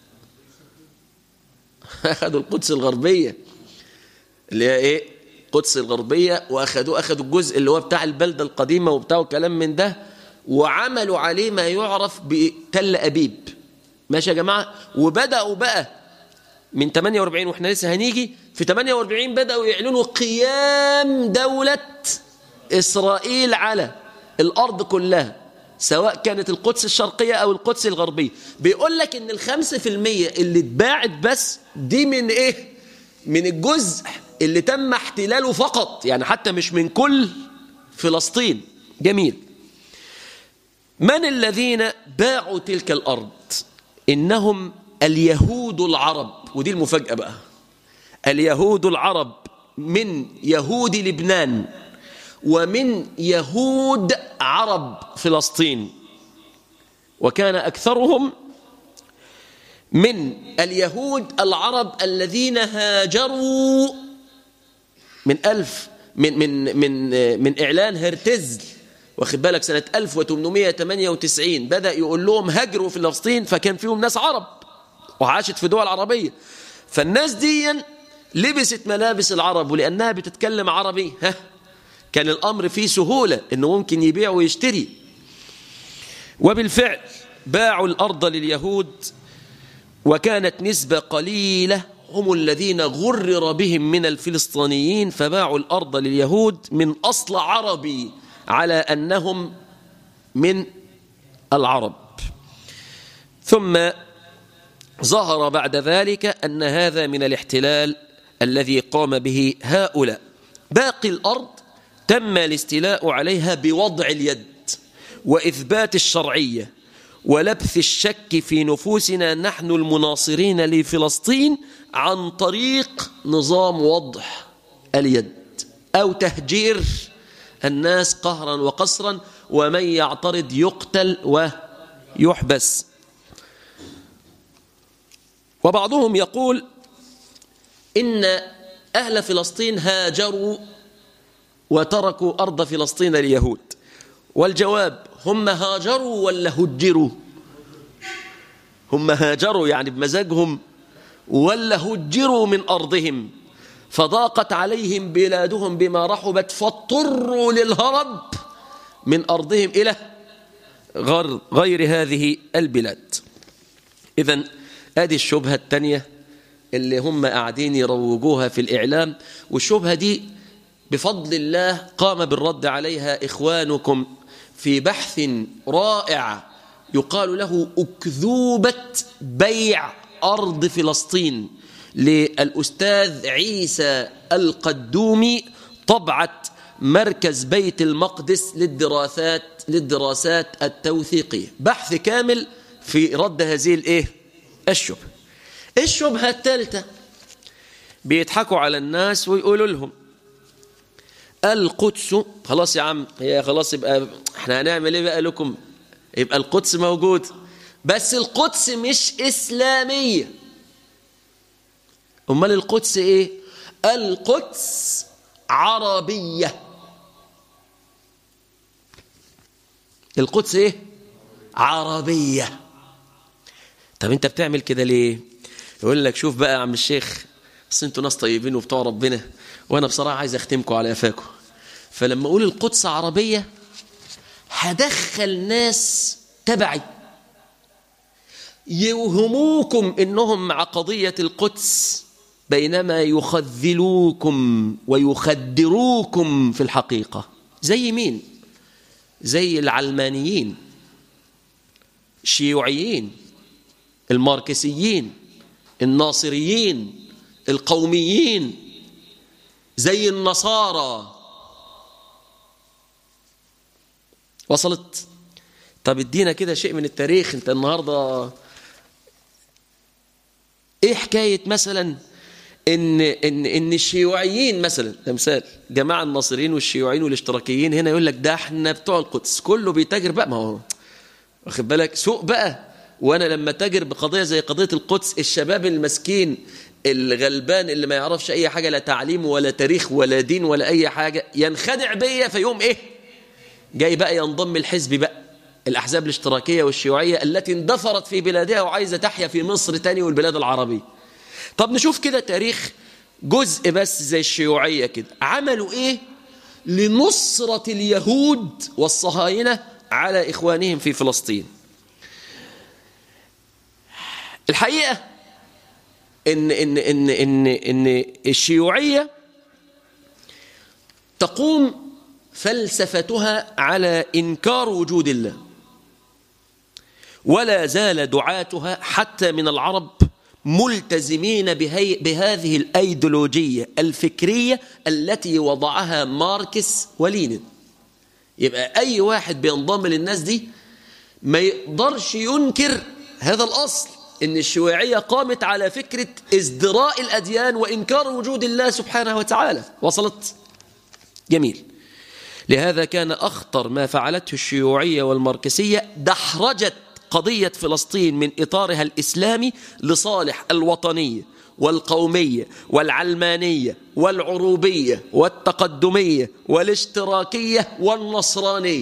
أخذوا القدس الغربية اللي هي إيه القدس الغربية وأخذوا أخذوا الجزء اللي هو بتاع البلدة القديمة وبتاع كلام من ده وعملوا عليه ما يعرف بتل أبيب ماشي يا جماعة وبدأوا بقى من 48 واحنا لسه هنيجي في 48 بدأوا يعلنوا قيام دولة إسرائيل على الأرض كلها سواء كانت القدس الشرقية أو القدس الغربية بيقول لك إن الخمسة في المية اللي اتباعت بس دي من إيه؟ من الجزء اللي تم احتلاله فقط يعني حتى مش من كل فلسطين جميل من الذين باعوا تلك الأرض إنهم اليهود العرب ودي المفاجأة بقى اليهود العرب من يهود لبنان ومن يهود عرب فلسطين وكان أكثرهم من اليهود العرب الذين هاجروا من ألف من من من من إعلان هرتزل واخد بالك سنة 1898 بدأ يقول لهم هاجروا في فلسطين فكان فيهم ناس عرب وعاشت في دول عربية فالناس دي لبست ملابس العرب ولأنها بتتكلم عربي ها كان الأمر فيه سهولة إنه ممكن يبيع ويشتري وبالفعل باعوا الأرض لليهود وكانت نسبة قليلة هم الذين غرر بهم من الفلسطينيين فباعوا الأرض لليهود من أصل عربي على أنهم من العرب ثم ظهر بعد ذلك أن هذا من الاحتلال الذي قام به هؤلاء باقي الأرض تم الاستيلاء عليها بوضع اليد وإثبات الشرعية ولبث الشك في نفوسنا نحن المناصرين لفلسطين عن طريق نظام وضع اليد أو تهجير الناس قهرا وقصرا ومن يعترض يقتل ويحبس وبعضهم يقول إن أهل فلسطين هاجروا وتركوا أرض فلسطين لليهود والجواب هم هاجروا ولا هجروا هم هاجروا يعني بمزاجهم ولا هجروا من أرضهم فضاقت عليهم بلادهم بما رحبت فاضطروا للهرب من أرضهم إلى غير هذه البلاد إذا هذه الشبهة الثانية اللي هم قاعدين يروجوها في الإعلام والشبهة دي بفضل الله قام بالرد عليها إخوانكم في بحث رائع يقال له أكذوبة بيع أرض فلسطين للأستاذ عيسى القدومي طبعة مركز بيت المقدس للدراسات للدراسات التوثيقية بحث كامل في رد هذه الايه الشبهة الشبهة الثالثة بيضحكوا على الناس ويقولوا لهم القدس خلاص يا عم هي خلاص يبقى احنا هنعمل ايه بقى لكم يبقى القدس موجود بس القدس مش إسلامية أمال القدس إيه القدس عربية القدس إيه عربية طب أنت بتعمل كده ليه يقول لك شوف بقى يا عم الشيخ اصل انتوا ناس طيبين وبتوع ربنا وانا بصراحه عايز اختمكم على قفاكم فلما اقول القدس عربيه هدخل ناس تبعي يوهموكم انهم مع قضيه القدس بينما يخذلوكم ويخدروكم في الحقيقه زي مين زي العلمانيين الشيوعيين الماركسيين الناصريين القوميين زي النصارى وصلت طب ادينا كده شيء من التاريخ انت النهارده ايه حكايه مثلا ان ان ان الشيوعيين مثلا مثال جماعه الناصريين والشيوعيين والاشتراكيين هنا يقول لك ده احنا بتوع القدس كله بيتاجر بقى ما هو واخد بالك سوق بقى وانا لما تاجر بقضيه زي قضيه القدس الشباب المسكين الغلبان اللي ما يعرفش اي حاجه لا تعليم ولا تاريخ ولا دين ولا اي حاجه ينخدع بيا فيقوم ايه جاي بقى ينضم الحزب بقى الأحزاب الاشتراكية والشيوعية التي اندثرت في بلادها وعايزة تحيا في مصر تاني والبلاد العربية طب نشوف كده تاريخ جزء بس زي الشيوعية كده عملوا إيه لنصرة اليهود والصهاينة على إخوانهم في فلسطين الحقيقة إن, إن, إن, إن, إن الشيوعية تقوم فلسفتها على إنكار وجود الله ولا زال دعاتها حتى من العرب ملتزمين بهي بهذه الأيديولوجية الفكرية التي وضعها ماركس ولينين يبقى أي واحد بينضم للناس دي ما يقدرش ينكر هذا الأصل إن الشيوعية قامت على فكرة ازدراء الأديان وإنكار وجود الله سبحانه وتعالى وصلت جميل لهذا كان أخطر ما فعلته الشيوعية والماركسية دحرجت قضية فلسطين من إطارها الإسلامي لصالح الوطنية والقومية والعلمانية والعروبية والتقدمية والاشتراكية والنصرانية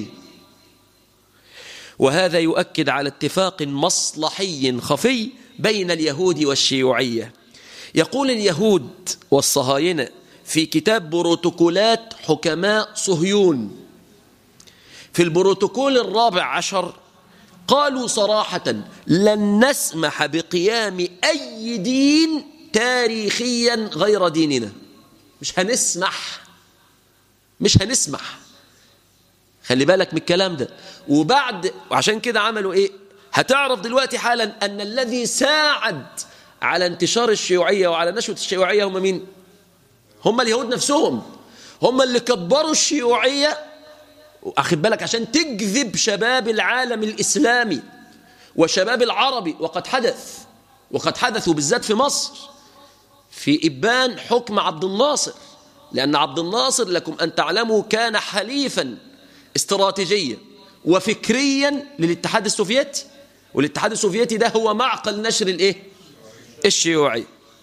وهذا يؤكد على اتفاق مصلحي خفي بين اليهود والشيوعية يقول اليهود والصهاينة في كتاب بروتوكولات حكماء صهيون في البروتوكول الرابع عشر قالوا صراحة لن نسمح بقيام أي دين تاريخيا غير ديننا مش هنسمح مش هنسمح خلي بالك من الكلام ده وبعد وعشان كده عملوا ايه هتعرف دلوقتي حالا ان الذي ساعد على انتشار الشيوعية وعلى نشوة الشيوعية هم مين هم اليهود نفسهم هم اللي كبروا الشيوعية أخذ بالك عشان تجذب شباب العالم الإسلامي وشباب العربي وقد حدث وقد حدثوا بالذات في مصر في إبان حكم عبد الناصر لأن عبد الناصر لكم أن تعلموا كان حليفا استراتيجيا وفكريا للاتحاد السوفيتي والاتحاد السوفيتي ده هو معقل نشر الايه الشيوعي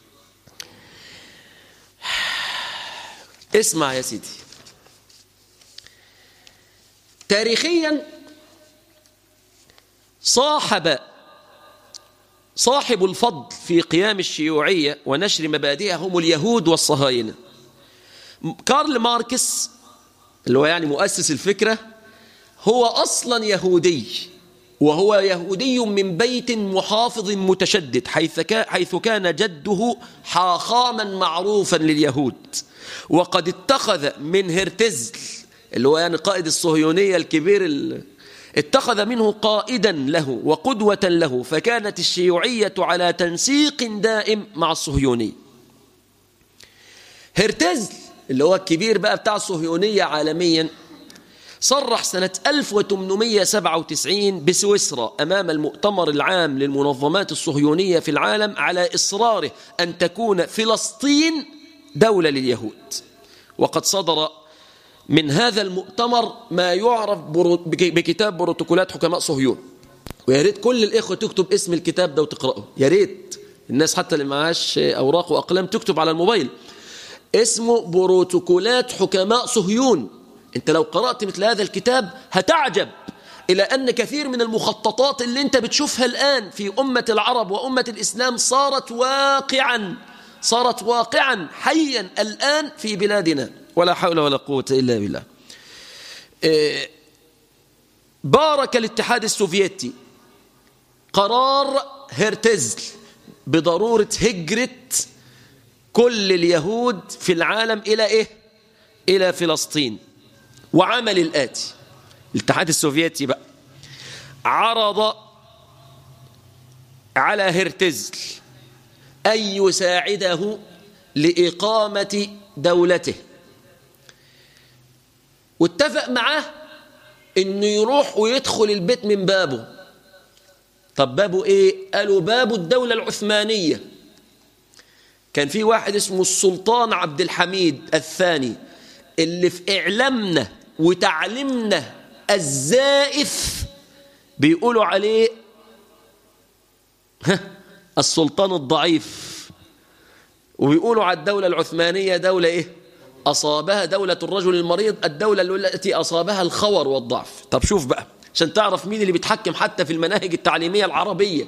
اسمع يا سيدي تاريخيا صاحب صاحب الفضل في قيام الشيوعية ونشر مبادئها هم اليهود والصهاينة كارل ماركس اللي هو يعني مؤسس الفكرة هو أصلا يهودي وهو يهودي من بيت محافظ متشدد حيث حيث كان جده حاخاما معروفا لليهود وقد اتخذ من هرتزل اللي هو يعني قائد الصهيونية الكبير اتخذ منه قائدا له وقدوة له فكانت الشيوعية على تنسيق دائم مع الصهيوني هرتزل اللي هو الكبير بقى بتاع الصهيونية عالميا صرح سنة 1897 بسويسرا أمام المؤتمر العام للمنظمات الصهيونية في العالم على إصراره أن تكون فلسطين دولة لليهود وقد صدر من هذا المؤتمر ما يعرف بكتاب بروتوكولات حكماء صهيون ويا ريت كل الإخوة تكتب اسم الكتاب ده وتقرأه يا ريت الناس حتى اللي معاش أوراق وأقلام تكتب على الموبايل اسمه بروتوكولات حكماء صهيون انت لو قرأت مثل هذا الكتاب هتعجب إلى أن كثير من المخططات اللي انت بتشوفها الآن في أمة العرب وأمة الإسلام صارت واقعا صارت واقعا حيا الآن في بلادنا ولا حول ولا قوة إلا بالله إيه، بارك الاتحاد السوفيتي قرار هرتزل بضرورة هجرة كل اليهود في العالم إلى إيه؟ إلى فلسطين وعمل الآتي الاتحاد السوفيتي بقى عرض على هرتزل أن يساعده لإقامة دولته واتفق معاه انه يروح ويدخل البيت من بابه طب بابه ايه قالوا باب الدولة العثمانية كان في واحد اسمه السلطان عبد الحميد الثاني اللي في اعلامنا وتعليمنا الزائف بيقولوا عليه السلطان الضعيف وبيقولوا على الدولة العثمانية دولة ايه أصابها دولة الرجل المريض الدولة التي أصابها الخور والضعف طب شوف بقى عشان تعرف مين اللي بيتحكم حتى في المناهج التعليمية العربية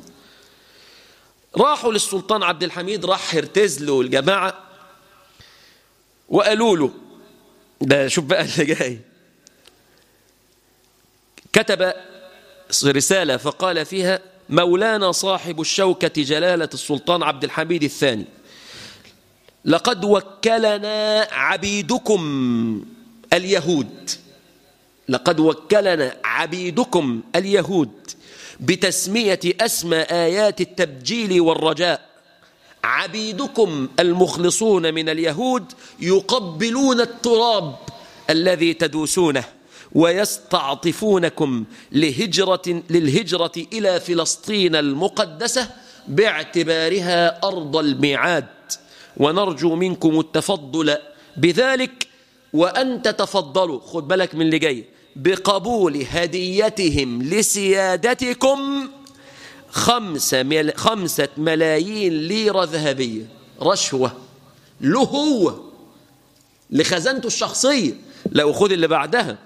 راحوا للسلطان عبد الحميد راح هرتز له الجماعة وقالوا له ده شوف بقى اللي جاي كتب رسالة فقال فيها مولانا صاحب الشوكة جلالة السلطان عبد الحميد الثاني لقد وكلنا عبيدكم اليهود لقد وكلنا عبيدكم اليهود بتسمية أسمى آيات التبجيل والرجاء عبيدكم المخلصون من اليهود يقبلون التراب الذي تدوسونه ويستعطفونكم لهجرة للهجرة إلى فلسطين المقدسة باعتبارها أرض الميعاد ونرجو منكم التفضل بذلك وأن تتفضلوا خد بالك من اللي جاي بقبول هديتهم لسيادتكم خمسة, مل... خمسة ملايين ليرة ذهبية رشوة له هو لخزانته الشخصية لو خد اللي بعدها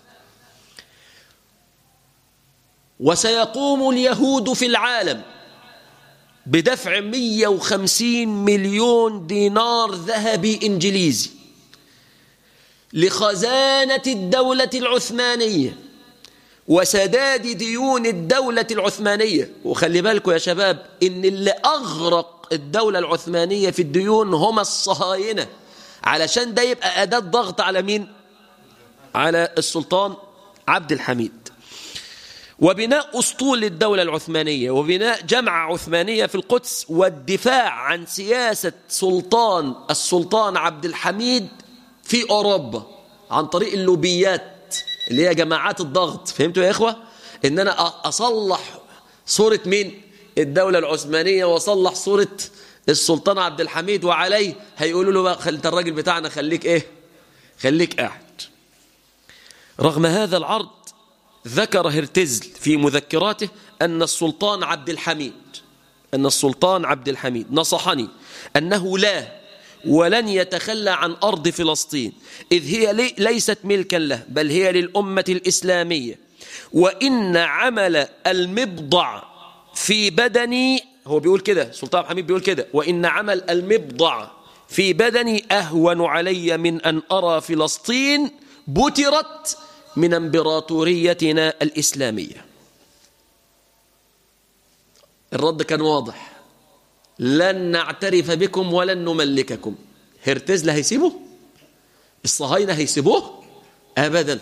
وسيقوم اليهود في العالم بدفع 150 مليون دينار ذهبي إنجليزي لخزانة الدولة العثمانية وسداد ديون الدولة العثمانية وخلي بالكم يا شباب إن اللي أغرق الدولة العثمانية في الديون هم الصهاينة علشان ده يبقى أداة ضغط على مين؟ على السلطان عبد الحميد وبناء أسطول للدولة العثمانية وبناء جمعة عثمانية في القدس والدفاع عن سياسة سلطان السلطان عبد الحميد في أوروبا عن طريق اللوبيات اللي هي جماعات الضغط فهمتوا يا إخوة إن أنا أصلح صورة مين الدولة العثمانية وأصلح صورة السلطان عبد الحميد وعليه هيقولوا له بقى انت الراجل بتاعنا خليك ايه خليك قاعد رغم هذا العرض ذكر هرتزل في مذكراته أن السلطان عبد الحميد أن السلطان عبد الحميد نصحني أنه لا ولن يتخلى عن أرض فلسطين إذ هي ليست ملكا له بل هي للأمة الإسلامية وإن عمل المبضع في بدني هو بيقول كده سلطان حميد بيقول كده وإن عمل المبضع في بدني أهون علي من أن أرى فلسطين بترت من امبراطوريتنا الإسلامية الرد كان واضح لن نعترف بكم ولن نملككم هرتزل هيسيبه الصهاينة هيسيبوه أبدا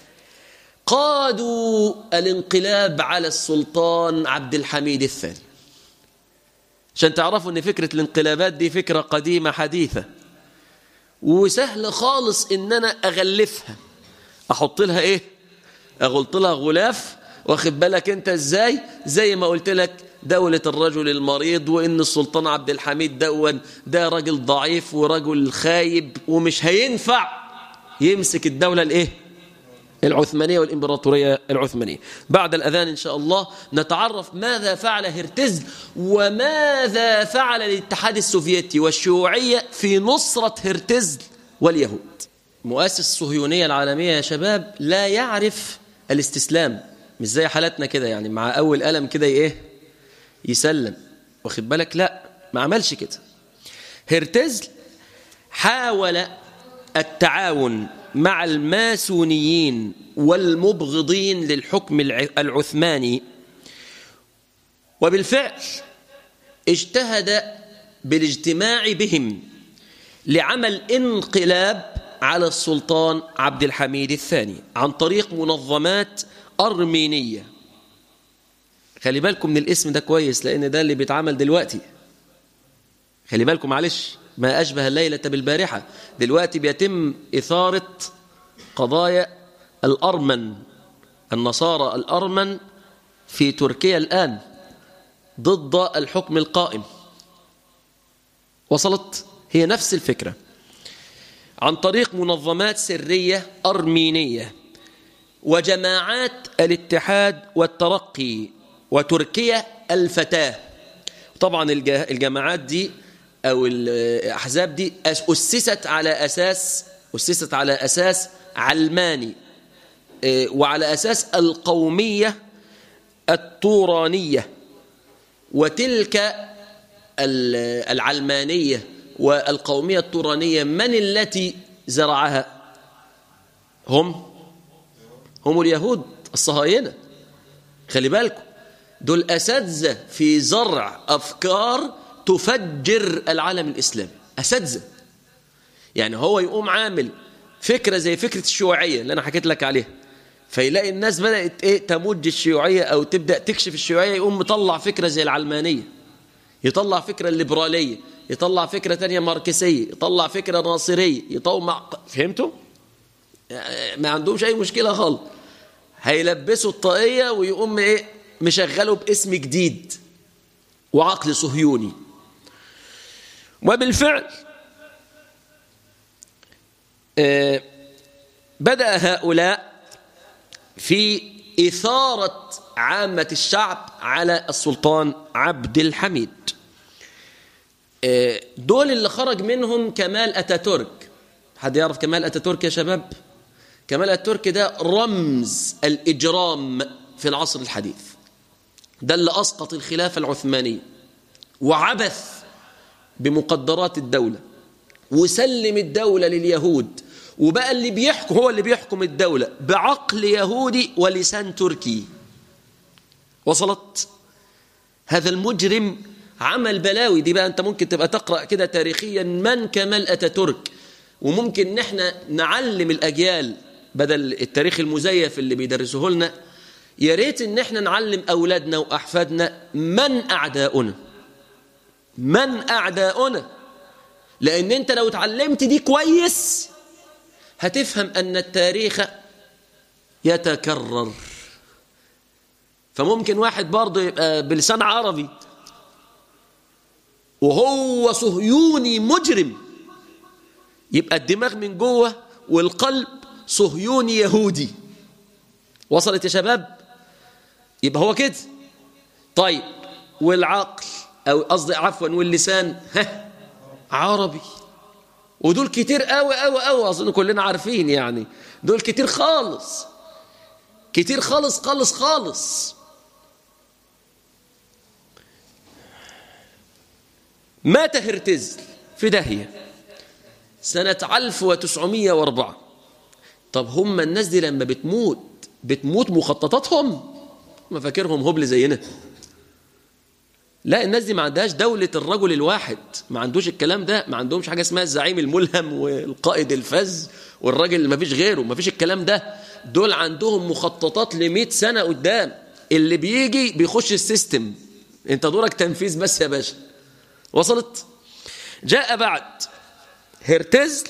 قادوا الانقلاب على السلطان عبد الحميد الثاني عشان تعرفوا ان فكرة الانقلابات دي فكرة قديمة حديثة وسهل خالص ان انا اغلفها احط لها ايه اغلط لها غلاف واخد بالك انت ازاي زي ما قلت لك دولة الرجل المريض وان السلطان عبد الحميد دون ده راجل ضعيف ورجل خايب ومش هينفع يمسك الدولة الايه العثمانية والإمبراطورية العثمانية بعد الأذان إن شاء الله نتعرف ماذا فعل هرتزل وماذا فعل الاتحاد السوفيتي والشيوعية في نصرة هرتزل واليهود مؤسس الصهيونية العالمية يا شباب لا يعرف الاستسلام مش زي حالتنا كده يعني مع أول قلم كده إيه يسلم واخد بالك لا ما عملش كده هرتزل حاول التعاون مع الماسونيين والمبغضين للحكم العثماني وبالفعل اجتهد بالاجتماع بهم لعمل انقلاب على السلطان عبد الحميد الثاني عن طريق منظمات أرمينية خلي بالكم من الاسم ده كويس لأن ده اللي بيتعمل دلوقتي خلي بالكم معلش ما أشبه الليلة بالبارحة دلوقتي بيتم إثارة قضايا الأرمن النصارى الأرمن في تركيا الآن ضد الحكم القائم وصلت هي نفس الفكرة عن طريق منظمات سرية أرمينية وجماعات الاتحاد والترقي وتركيا الفتاة طبعا الجماعات دي أو الأحزاب دي أسست على أساس أسست على أساس علماني وعلى أساس القومية الطورانية وتلك العلمانية والقومية الطورانية من التي زرعها هم هم اليهود الصهاينة خلي بالكم دول أساتذة في زرع أفكار تفجر العالم الإسلامي أساتذة يعني هو يقوم عامل فكرة زي فكرة الشيوعية اللي أنا حكيت لك عليها فيلاقي الناس بدأت إيه تموج الشيوعية أو تبدأ تكشف الشيوعية يقوم مطلع فكرة زي العلمانية يطلع فكرة الليبرالية يطلع فكرة تانية ماركسية يطلع فكرة ناصرية يطلع فهمتوا؟ ما عندهمش أي مشكلة خالص هيلبسوا الطاقية ويقوم إيه مشغله باسم جديد وعقل صهيوني وبالفعل آه بدأ هؤلاء في إثارة عامة الشعب على السلطان عبد الحميد آه دول اللي خرج منهم كمال أتاتورك حد يعرف كمال أتاتورك يا شباب كمال أتاتورك ده رمز الإجرام في العصر الحديث ده اللي أسقط الخلافة العثمانية وعبث بمقدرات الدولة وسلم الدولة لليهود وبقى اللي بيحكم هو اللي بيحكم الدولة بعقل يهودي ولسان تركي وصلت هذا المجرم عمل بلاوي دي بقى انت ممكن تبقى تقرأ كده تاريخيا من كمال أتاتورك وممكن ان احنا نعلم الأجيال بدل التاريخ المزيف اللي بيدرسوه لنا يا ريت ان احنا نعلم أولادنا وأحفادنا من أعداؤنا من أعداؤنا لأن أنت لو اتعلمت دي كويس هتفهم أن التاريخ يتكرر فممكن واحد برضه يبقى بلسان عربي وهو صهيوني مجرم يبقى الدماغ من جوه والقلب صهيوني يهودي وصلت يا شباب يبقى هو كده طيب والعقل او قصدي عفوا واللسان ها عربي ودول كتير قوي قوي قوي اظن كلنا عارفين يعني دول كتير خالص كتير خالص خالص خالص مات هرتز في داهية سنة 1904 طب هم الناس دي لما بتموت بتموت مخططاتهم ما فاكرهم هبل زينا لا الناس دي ما عندهاش دولة الرجل الواحد ما عندوش الكلام ده ما عندهمش حاجة اسمها الزعيم الملهم والقائد الفز والراجل اللي ما فيش غيره ما فيش الكلام ده دول عندهم مخططات ل سنة قدام اللي بيجي بيخش السيستم انت دورك تنفيذ بس يا باشا وصلت جاء بعد هرتزل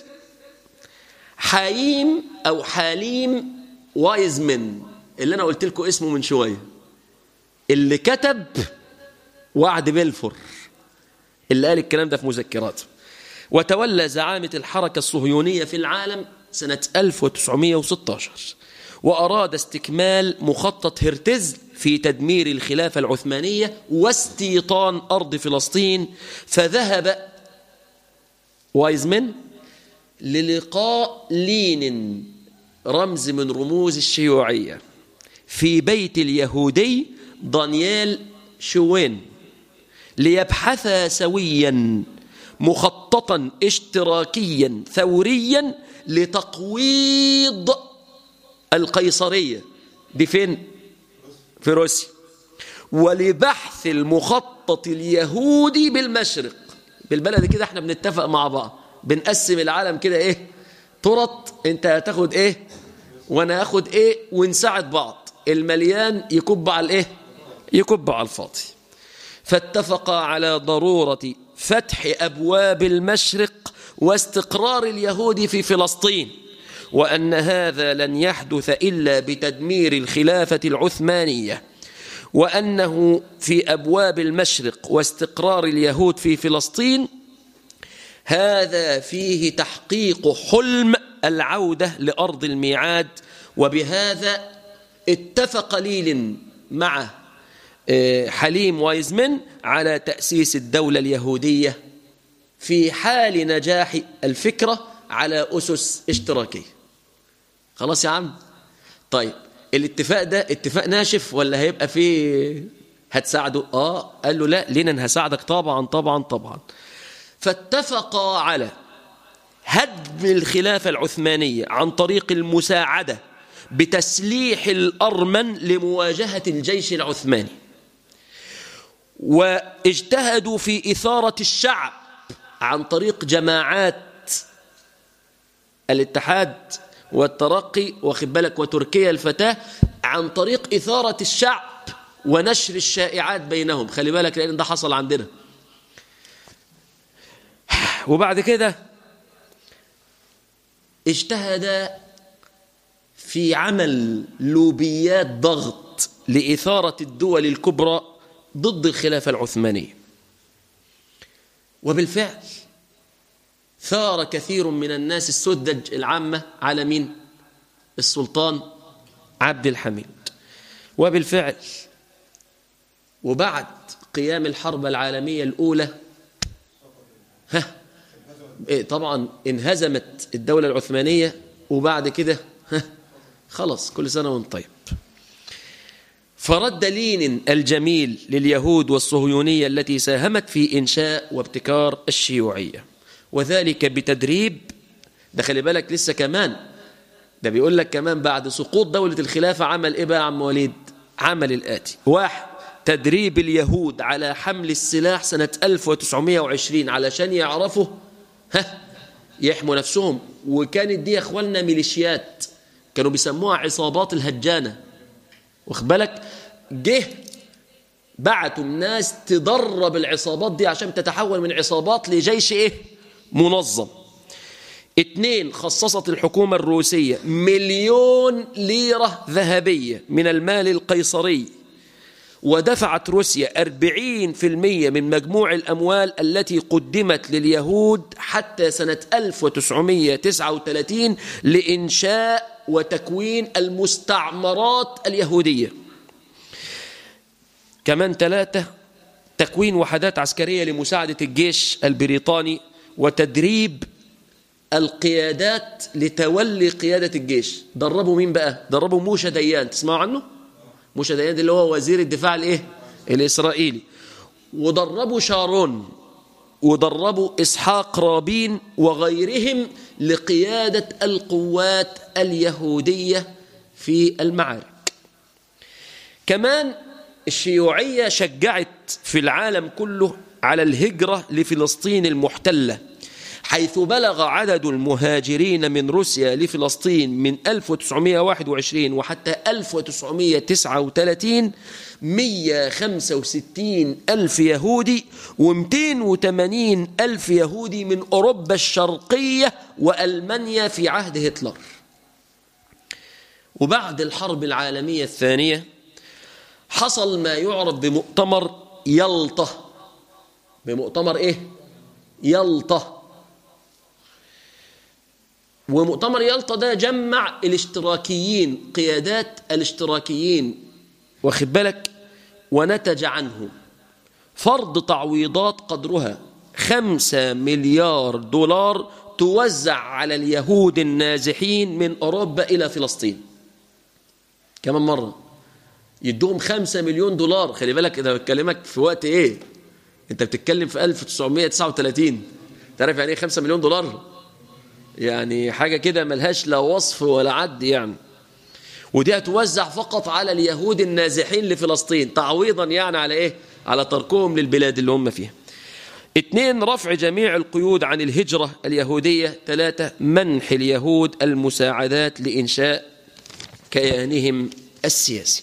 حايم أو حاليم وايزمن اللي أنا قلت لكم اسمه من شوية اللي كتب وعد بلفور اللي قال الكلام ده في مذكراته وتولى زعامة الحركة الصهيونية في العالم سنة 1916 وأراد استكمال مخطط هرتز في تدمير الخلافة العثمانية واستيطان أرض فلسطين فذهب وايزمن للقاء لينين رمز من رموز الشيوعية في بيت اليهودي دانييل شوين ليبحثا سويا مخططا اشتراكيا ثوريا لتقويض القيصرية دي فين؟ في روسيا ولبحث المخطط اليهودي بالمشرق بالبلد كده احنا بنتفق مع بعض بنقسم العالم كده ايه طرط انت هتاخد ايه وانا هاخد ايه ونساعد بعض المليان يكب على الايه يكب على الفاضي فاتفقا على ضرورة فتح أبواب المشرق واستقرار اليهود في فلسطين وأن هذا لن يحدث إلا بتدمير الخلافة العثمانية وأنه في أبواب المشرق واستقرار اليهود في فلسطين هذا فيه تحقيق حلم العودة لأرض الميعاد وبهذا اتفق ليل مع حليم وايزمن على تأسيس الدولة اليهودية في حال نجاح الفكرة على أسس اشتراكية خلاص يا عم طيب الاتفاق ده اتفاق ناشف ولا هيبقى فيه هتساعده اه قال له لا لينا هساعدك طبعا طبعا طبعا فاتفقا على هدم الخلافة العثمانية عن طريق المساعدة بتسليح الأرمن لمواجهة الجيش العثماني واجتهدوا في إثارة الشعب عن طريق جماعات الاتحاد والترقي واخد بالك وتركيا الفتاة عن طريق إثارة الشعب ونشر الشائعات بينهم خلي بالك لأن ده حصل عندنا وبعد كده اجتهد في عمل لوبيات ضغط لإثارة الدول الكبرى ضد الخلافة العثمانية وبالفعل ثار كثير من الناس السذج العامة على مين؟ السلطان عبد الحميد وبالفعل وبعد قيام الحرب العالمية الأولى ها إيه طبعا انهزمت الدولة العثمانية وبعد كده ها خلص كل سنة وانت طيب فرد لين الجميل لليهود والصهيونية التي ساهمت في إنشاء وابتكار الشيوعية وذلك بتدريب ده خلي بالك لسه كمان ده بيقول لك كمان بعد سقوط دولة الخلافة عمل إيه بقى يا عم وليد عمل الآتي واحد تدريب اليهود على حمل السلاح سنة 1920 علشان يعرفوا ها يحموا نفسهم وكانت دي يا اخواننا ميليشيات كانوا بيسموها عصابات الهجانة واخد بالك جه بعتوا ناس تدرب العصابات دي عشان تتحول من عصابات لجيش ايه منظم اتنين خصصت الحكومة الروسية مليون ليرة ذهبية من المال القيصري ودفعت روسيا 40% من مجموع الأموال التي قدمت لليهود حتى سنة 1939 لإنشاء وتكوين المستعمرات اليهودية كمان ثلاثة تكوين وحدات عسكرية لمساعدة الجيش البريطاني وتدريب القيادات لتولي قيادة الجيش دربوا مين بقى دربوا موشى ديان تسمعوا عنه موشى ديان اللي هو وزير الدفاع الايه الإسرائيلي ودربوا شارون ودربوا إسحاق رابين وغيرهم لقيادة القوات اليهودية في المعارك كمان الشيوعية شجعت في العالم كله على الهجرة لفلسطين المحتلة حيث بلغ عدد المهاجرين من روسيا لفلسطين من 1921 وحتى 1939 165 ألف يهودي و280 ألف يهودي من أوروبا الشرقية وألمانيا في عهد هتلر وبعد الحرب العالمية الثانية حصل ما يعرف بمؤتمر يلطة بمؤتمر إيه؟ يلطة ومؤتمر يلطة ده جمع الاشتراكيين قيادات الاشتراكيين واخد بالك ونتج عنه فرض تعويضات قدرها خمسة مليار دولار توزع على اليهود النازحين من أوروبا إلى فلسطين كمان مرة يدوهم خمسة مليون دولار خلي بالك إذا بتكلمك في وقت إيه أنت بتتكلم في 1939 تعرف يعني إيه خمسة مليون دولار يعني حاجة كده ملهاش لا وصف ولا عد يعني ودي هتوزع فقط على اليهود النازحين لفلسطين تعويضا يعني على ايه على تركهم للبلاد اللي هم فيها اثنين رفع جميع القيود عن الهجرة اليهودية ثلاثة منح اليهود المساعدات لإنشاء كيانهم السياسي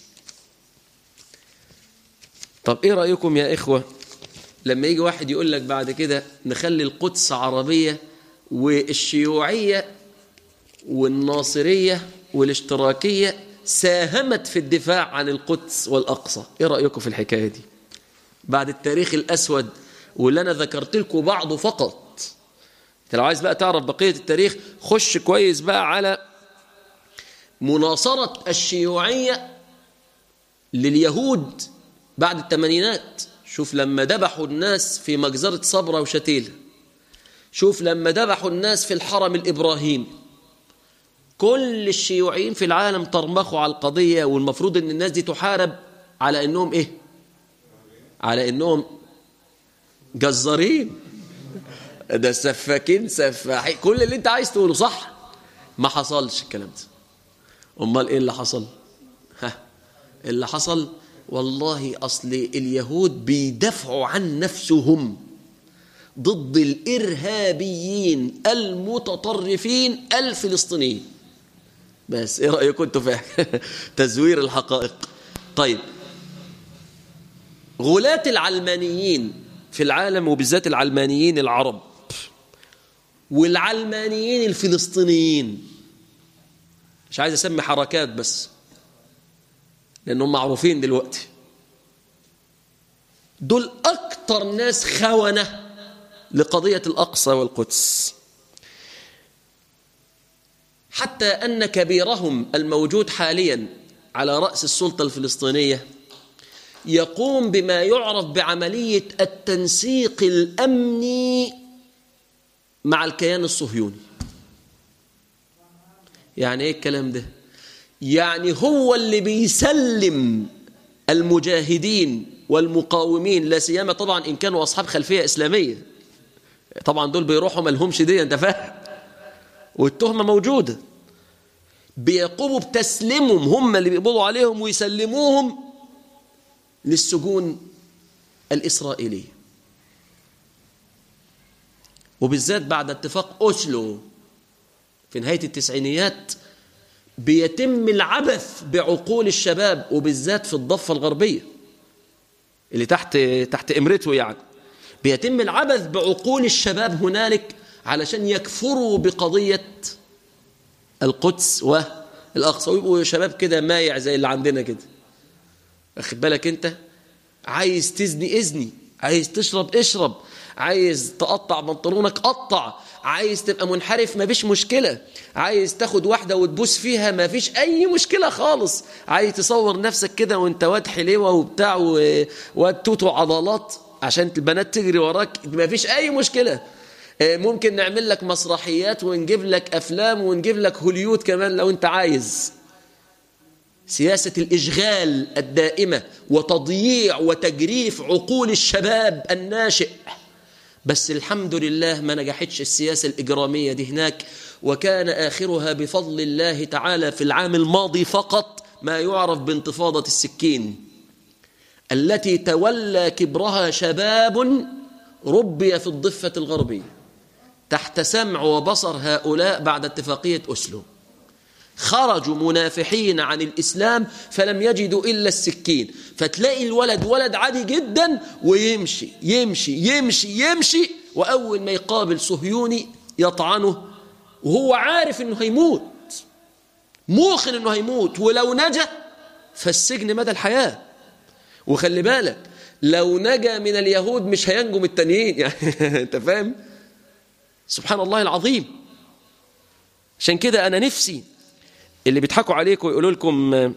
طب ايه رأيكم يا إخوة لما يجي واحد يقول لك بعد كده نخلي القدس عربية والشيوعية والناصرية والاشتراكية ساهمت في الدفاع عن القدس والأقصى ايه رأيكم في الحكاية دي بعد التاريخ الأسود واللي أنا ذكرت لكم بعضه فقط انت لو عايز بقى تعرف بقية التاريخ خش كويس بقى على مناصرة الشيوعية لليهود بعد الثمانينات شوف لما ذبحوا الناس في مجزرة صبرة وشتيلة شوف لما ذبحوا الناس في الحرم الإبراهيمي كل الشيوعيين في العالم ترمخوا على القضية والمفروض ان الناس دي تحارب على انهم ايه على انهم جزارين ده سفاكين سفاحين كل اللي انت عايز تقوله صح ما حصلش الكلام ده امال ايه اللي حصل ها اللي حصل والله اصل اليهود بيدافعوا عن نفسهم ضد الارهابيين المتطرفين الفلسطينيين بس ايه رايكم انتوا في تزوير الحقائق طيب غلاة العلمانيين في العالم وبالذات العلمانيين العرب والعلمانيين الفلسطينيين مش عايز اسمي حركات بس لانهم معروفين دلوقتي دول اكتر ناس خونه لقضيه الاقصى والقدس حتى أن كبيرهم الموجود حاليا على رأس السلطة الفلسطينية يقوم بما يعرف بعملية التنسيق الأمني مع الكيان الصهيوني يعني ايه الكلام ده يعني هو اللي بيسلم المجاهدين والمقاومين لا سيما طبعا ان كانوا اصحاب خلفيه اسلاميه طبعا دول بيروحوا ملهمش دي انت فاهم والتهمة موجودة بيقوموا بتسليمهم هم اللي بيقبضوا عليهم ويسلموهم للسجون الإسرائيلية وبالذات بعد اتفاق أوسلو في نهاية التسعينيات بيتم العبث بعقول الشباب وبالذات في الضفة الغربية اللي تحت تحت إمرته يعني بيتم العبث بعقول الشباب هنالك علشان يكفروا بقضية القدس والأقصى ويبقوا شباب كده مايع زي اللي عندنا كده واخد بالك انت عايز تزني ازني عايز تشرب اشرب عايز تقطع بنطلونك قطع عايز تبقى منحرف مفيش مشكلة عايز تاخد واحدة وتبوس فيها مفيش أي مشكلة خالص عايز تصور نفسك كده وانت واد حليوة وبتاع واد توتو عضلات عشان البنات تجري وراك مفيش أي مشكلة ممكن نعمل لك مسرحيات ونجيب لك أفلام ونجيب لك هوليود كمان لو انت عايز سياسة الإشغال الدائمة وتضييع وتجريف عقول الشباب الناشئ بس الحمد لله ما نجحتش السياسة الإجرامية دي هناك وكان آخرها بفضل الله تعالى في العام الماضي فقط ما يعرف بانتفاضة السكين التي تولى كبرها شباب ربي في الضفة الغربية تحت سمع وبصر هؤلاء بعد اتفاقية أسلو خرجوا منافحين عن الإسلام فلم يجدوا إلا السكين فتلاقي الولد ولد عادي جدا ويمشي يمشي يمشي يمشي وأول ما يقابل صهيوني يطعنه وهو عارف أنه هيموت موخن أنه هيموت ولو نجا فالسجن مدى الحياة وخلي بالك لو نجا من اليهود مش هينجو من التانيين يعني انت فاهم سبحان الله العظيم عشان كده أنا نفسي اللي بيضحكوا عليكم ويقولوا لكم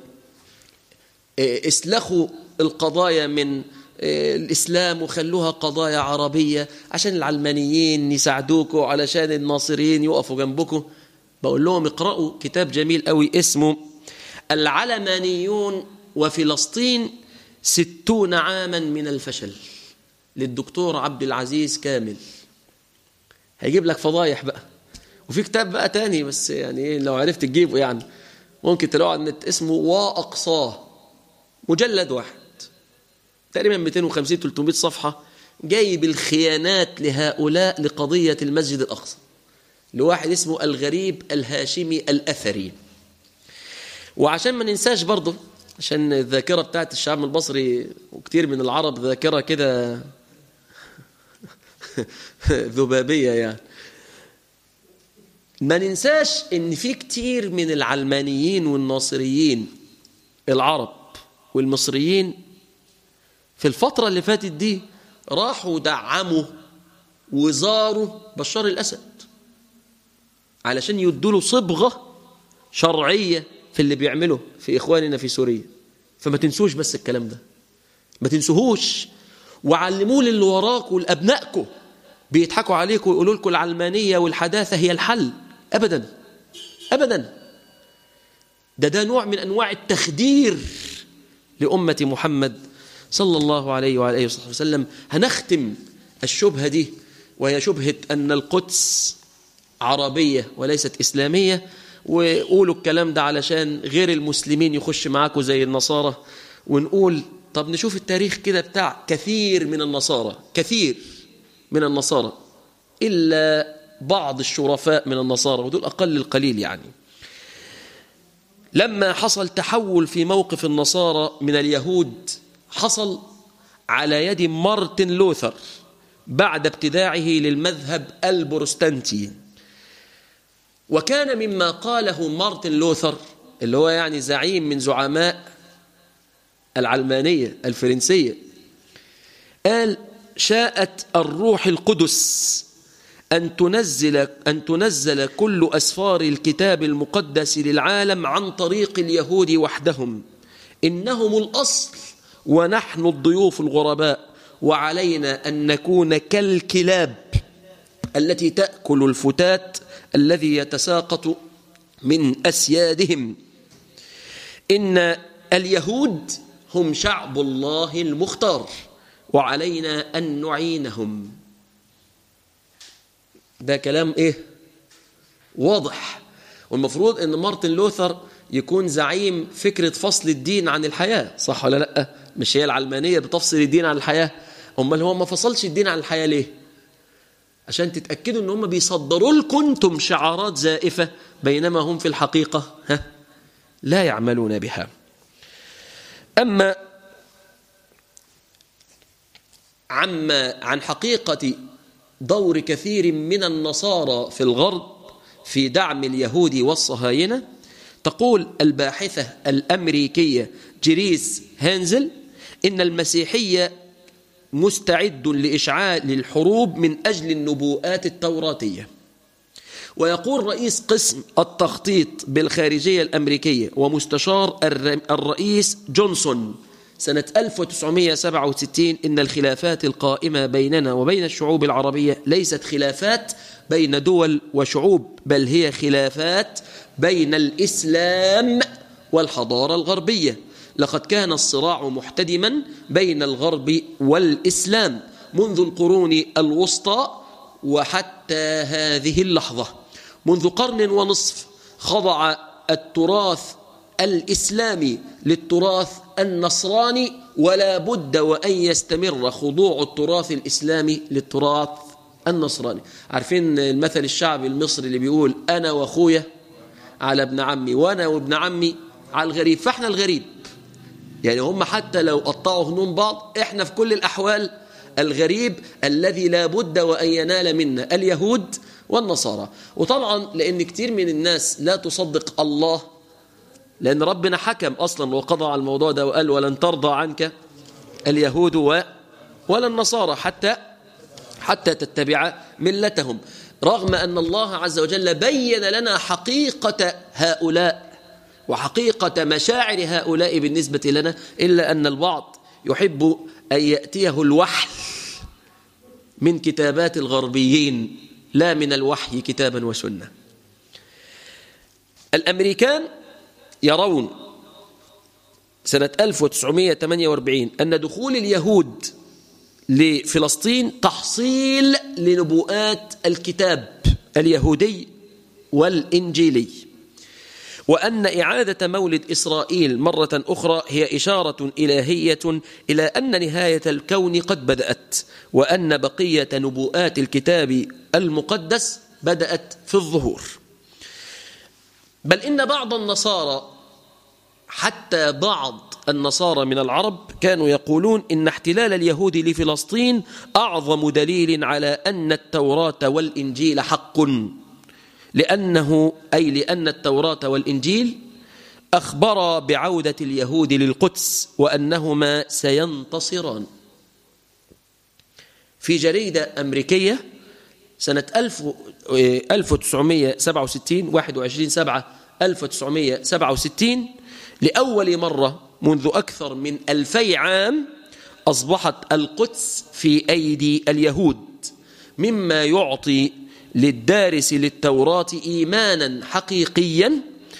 اسلخوا القضايا من الإسلام وخلوها قضايا عربية عشان العلمانيين يساعدوكم علشان الناصريين يقفوا جنبكم بقول لهم اقرأوا كتاب جميل قوي اسمه العلمانيون وفلسطين ستون عاما من الفشل للدكتور عبد العزيز كامل هيجيب لك فضايح بقى وفي كتاب بقى تاني بس يعني ايه لو عرفت تجيبه يعني ممكن تلاقوه على النت اسمه واقصاه مجلد واحد تقريبا 250 300 صفحه جايب الخيانات لهؤلاء لقضيه المسجد الاقصى لواحد اسمه الغريب الهاشمي الاثري وعشان ما ننساش برضه عشان الذاكره بتاعت الشعب المصري وكتير من العرب ذاكره كده ذبابيه يعني ما ننساش ان في كتير من العلمانيين والناصريين العرب والمصريين في الفترة اللي فاتت دي راحوا دعموا وزاروا بشار الأسد علشان يدوا صبغة شرعية في اللي بيعمله في إخواننا في سوريا فما تنسوش بس الكلام ده ما تنسوهوش وعلموه للي وراكم ولأبنائكم بيضحكوا عليكم ويقولوا لكم العلمانية والحداثة هي الحل أبدا أبدا ده ده نوع من أنواع التخدير لأمة محمد صلى الله عليه وعلى آله وصحبه وسلم هنختم الشبهة دي وهي شبهة أن القدس عربية وليست إسلامية وقولوا الكلام ده علشان غير المسلمين يخش معاكم زي النصارى ونقول طب نشوف التاريخ كده بتاع كثير من النصارى كثير من النصارى إلا بعض الشرفاء من النصارى ودول أقل القليل يعني لما حصل تحول في موقف النصارى من اليهود حصل على يد مارتن لوثر بعد ابتداعه للمذهب البروستانتي وكان مما قاله مارتن لوثر اللي هو يعني زعيم من زعماء العلمانية الفرنسية قال شاءت الروح القدس أن تنزل, أن تنزل كل أسفار الكتاب المقدس للعالم عن طريق اليهود وحدهم إنهم الأصل ونحن الضيوف الغرباء وعلينا أن نكون كالكلاب التي تأكل الفتات الذي يتساقط من أسيادهم إن اليهود هم شعب الله المختار وعلينا أن نعينهم ده كلام إيه واضح والمفروض أن مارتن لوثر يكون زعيم فكرة فصل الدين عن الحياة صح ولا لأ مش هي العلمانية بتفصل الدين عن الحياة أمال هو ما فصلش الدين عن الحياة ليه عشان تتأكدوا أن هم بيصدروا لكم انتم شعارات زائفة بينما هم في الحقيقة ها لا يعملون بها أما عما عن حقيقة دور كثير من النصارى في الغرب في دعم اليهود والصهاينة تقول الباحثة الأمريكية جريس هانزل إن المسيحية مستعد لإشعال الحروب من أجل النبوءات التوراتية ويقول رئيس قسم التخطيط بالخارجية الأمريكية ومستشار الرئيس جونسون سنة 1967 إن الخلافات القائمة بيننا وبين الشعوب العربية ليست خلافات بين دول وشعوب بل هي خلافات بين الإسلام والحضارة الغربية لقد كان الصراع محتدما بين الغرب والإسلام منذ القرون الوسطى وحتى هذه اللحظة منذ قرن ونصف خضع التراث الإسلامي للتراث النصراني ولا بد وأن يستمر خضوع التراث الإسلامي للتراث النصراني عارفين المثل الشعبي المصري اللي بيقول أنا وأخويا على ابن عمي وأنا وابن عمي على الغريب فإحنا الغريب يعني هم حتى لو قطعوا هنون بعض إحنا في كل الأحوال الغريب الذي لا بد وأن ينال منا اليهود والنصارى وطبعا لأن كتير من الناس لا تصدق الله لأن ربنا حكم أصلا وقضى على الموضوع ده وقال ولن ترضى عنك اليهود ولا النصارى حتى حتى تتبع ملتهم رغم أن الله عز وجل بين لنا حقيقة هؤلاء وحقيقة مشاعر هؤلاء بالنسبة لنا إلا أن البعض يحب أن يأتيه الوحي من كتابات الغربيين لا من الوحي كتابا وسنة الأمريكان يرون سنة 1948 أن دخول اليهود لفلسطين تحصيل لنبوءات الكتاب اليهودي والإنجيلي وأن إعادة مولد إسرائيل مرة أخرى هي إشارة إلهية إلى أن نهاية الكون قد بدأت وأن بقية نبوءات الكتاب المقدس بدأت في الظهور بل إن بعض النصارى حتى بعض النصارى من العرب كانوا يقولون إن احتلال اليهود لفلسطين أعظم دليل على أن التوراة والإنجيل حق لأنه أي لأن التوراة والإنجيل أخبر بعودة اليهود للقدس وأنهما سينتصران في جريدة أمريكية سنة 1967 21 7 1967 لأول مرة منذ أكثر من ألفي عام أصبحت القدس في أيدي اليهود مما يعطي للدارس للتوراة إيمانا حقيقيا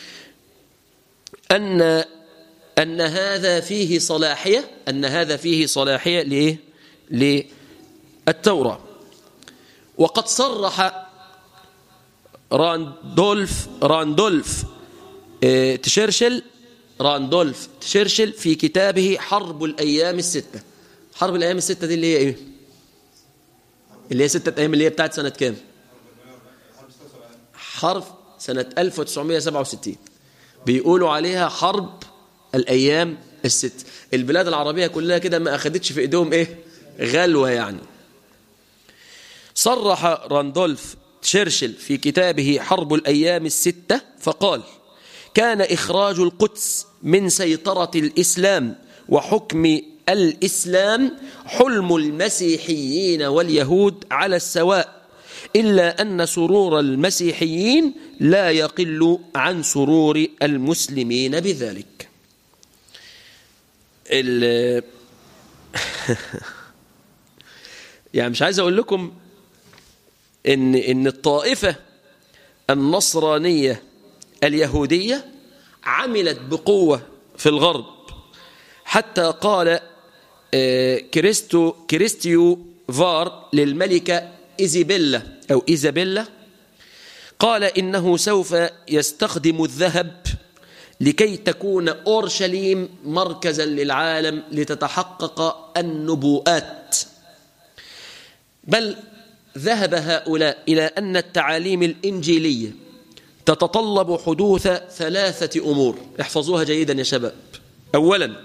أن أن هذا فيه صلاحية أن هذا فيه صلاحية لإيه؟ للتوراة وقد صرح راندولف راندولف اه تشرشل راندولف تشرشل في كتابه حرب الأيام الستة حرب الأيام الستة دي اللي هي إيه اللي هي ستة أيام اللي هي بتاعت سنة كام حرب سنة 1967 بيقولوا عليها حرب الأيام الست البلاد العربية كلها كده ما أخدتش في إيدهم إيه غلوة يعني صرح راندولف تشرشل في كتابه حرب الأيام الستة فقال كان إخراج القدس من سيطرة الإسلام وحكم الإسلام حلم المسيحيين واليهود على السواء إلا أن سرور المسيحيين لا يقل عن سرور المسلمين بذلك يعني مش عايز أقول لكم إن, إن الطائفة النصرانية اليهودية عملت بقوة في الغرب حتى قال كريستو كريستيو فار للملكة إيزابيلا أو إيزابيلا قال إنه سوف يستخدم الذهب لكي تكون أورشليم مركزا للعالم لتتحقق النبوءات بل ذهب هؤلاء إلى أن التعاليم الإنجيلية تتطلب حدوث ثلاثة أمور احفظوها جيدا يا شباب أولا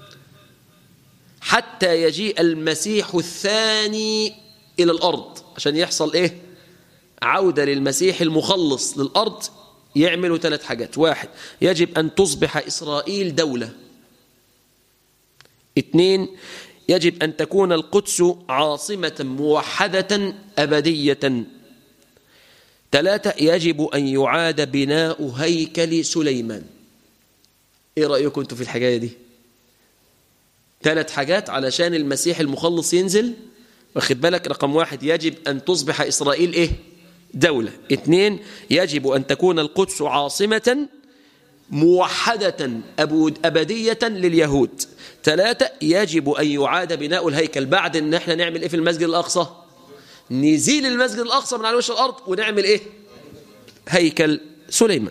حتى يجيء المسيح الثاني إلى الأرض عشان يحصل إيه عودة للمسيح المخلص للأرض يعملوا ثلاث حاجات واحد يجب أن تصبح إسرائيل دولة اثنين يجب أن تكون القدس عاصمة موحدة أبدية ثلاثة يجب أن يعاد بناء هيكل سليمان إيه رأيكم أنتم في الحكاية دي ثلاث حاجات علشان المسيح المخلص ينزل واخد بالك رقم واحد يجب أن تصبح إسرائيل إيه دولة اثنين يجب أن تكون القدس عاصمة موحدة أبدية لليهود ثلاثة يجب أن يعاد بناء الهيكل بعد أن احنا نعمل إيه في المسجد الأقصى نزيل المسجد الأقصى من على وش الأرض ونعمل إيه هيكل سليمان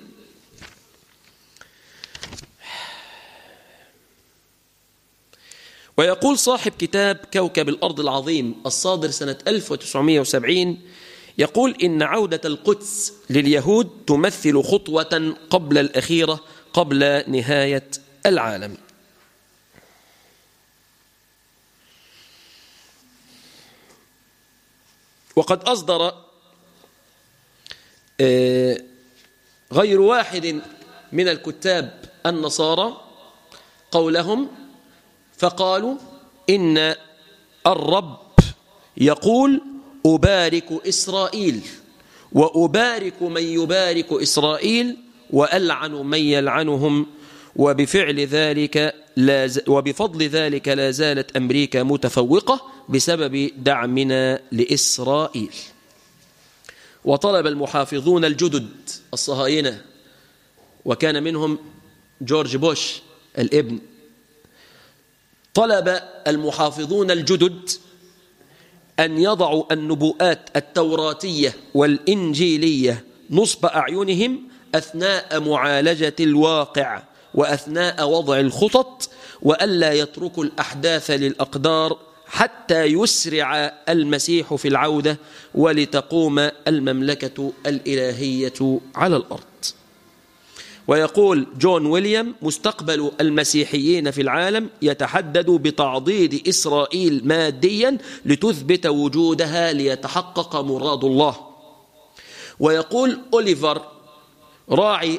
ويقول صاحب كتاب كوكب الأرض العظيم الصادر سنة 1970 يقول إن عودة القدس لليهود تمثل خطوة قبل الأخيرة قبل نهاية العالم وقد أصدر آه، غير واحد من الكتاب النصارى قولهم فقالوا إن الرب يقول أبارك إسرائيل وأبارك من يبارك إسرائيل وألعن من يلعنهم وبفعل ذلك لا ز... وبفضل ذلك لا زالت أمريكا متفوقة بسبب دعمنا لإسرائيل وطلب المحافظون الجدد الصهاينة وكان منهم جورج بوش الابن طلب المحافظون الجدد أن يضعوا النبوءات التوراتية والإنجيلية نصب أعينهم أثناء معالجة الواقع وأثناء وضع الخطط وألا يتركوا الأحداث للأقدار حتى يسرع المسيح في العودة ولتقوم المملكة الإلهية على الأرض ويقول جون ويليام مستقبل المسيحيين في العالم يتحدد بتعضيد إسرائيل ماديا لتثبت وجودها ليتحقق مراد الله ويقول أوليفر راعي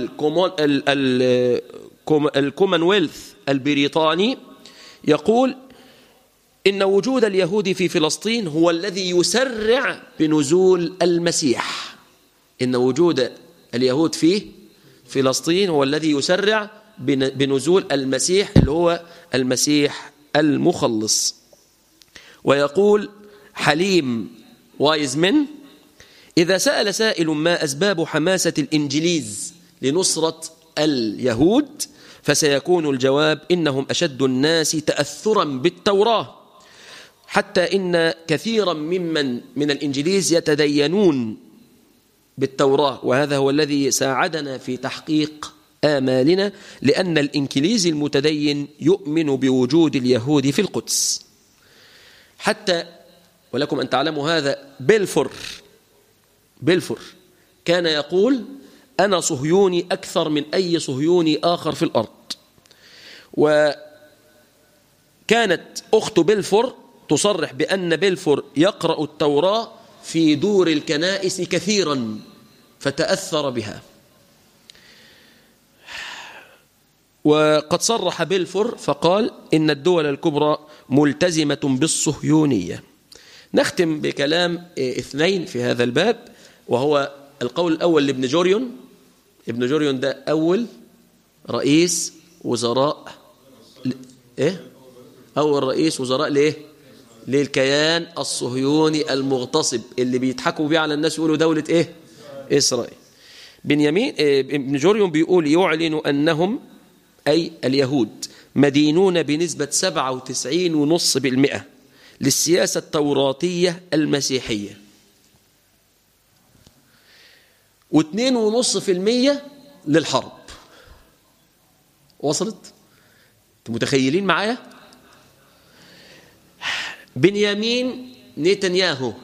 الكومنولث البريطاني يقول إن وجود اليهود في فلسطين هو الذي يسرع بنزول المسيح إن وجود اليهود فيه فلسطين هو الذي يسرع بنزول المسيح اللي هو المسيح المخلص ويقول حليم وايزمن إذا سأل سائل ما أسباب حماسة الإنجليز لنصرة اليهود فسيكون الجواب إنهم أشد الناس تأثرا بالتوراة حتى إن كثيرا ممن من الإنجليز يتدينون بالتوراة وهذا هو الذي ساعدنا في تحقيق آمالنا لأن الإنكليزي المتدين يؤمن بوجود اليهود في القدس حتى ولكم أن تعلموا هذا بلفور بلفور كان يقول أنا صهيوني أكثر من أي صهيوني آخر في الأرض وكانت أخت بلفور تصرح بأن بلفور يقرأ التوراة في دور الكنائس كثيرا فتأثر بها وقد صرح بلفور فقال إن الدول الكبرى ملتزمة بالصهيونية نختم بكلام اثنين في هذا الباب وهو القول الأول لابن جوريون ابن جوريون ده أول رئيس وزراء إيه؟ أول رئيس وزراء ليه؟ للكيان الصهيوني المغتصب اللي بيضحكوا بيه على الناس يقولوا دولة إيه؟ إسرائيل بنيامين ابن جوريون بيقول يعلن أنهم أي اليهود مدينون بنسبة 97.5% للسياسة التوراتية المسيحية واثنين ونص في المية للحرب وصلت انتم متخيلين معايا بنيامين نتنياهو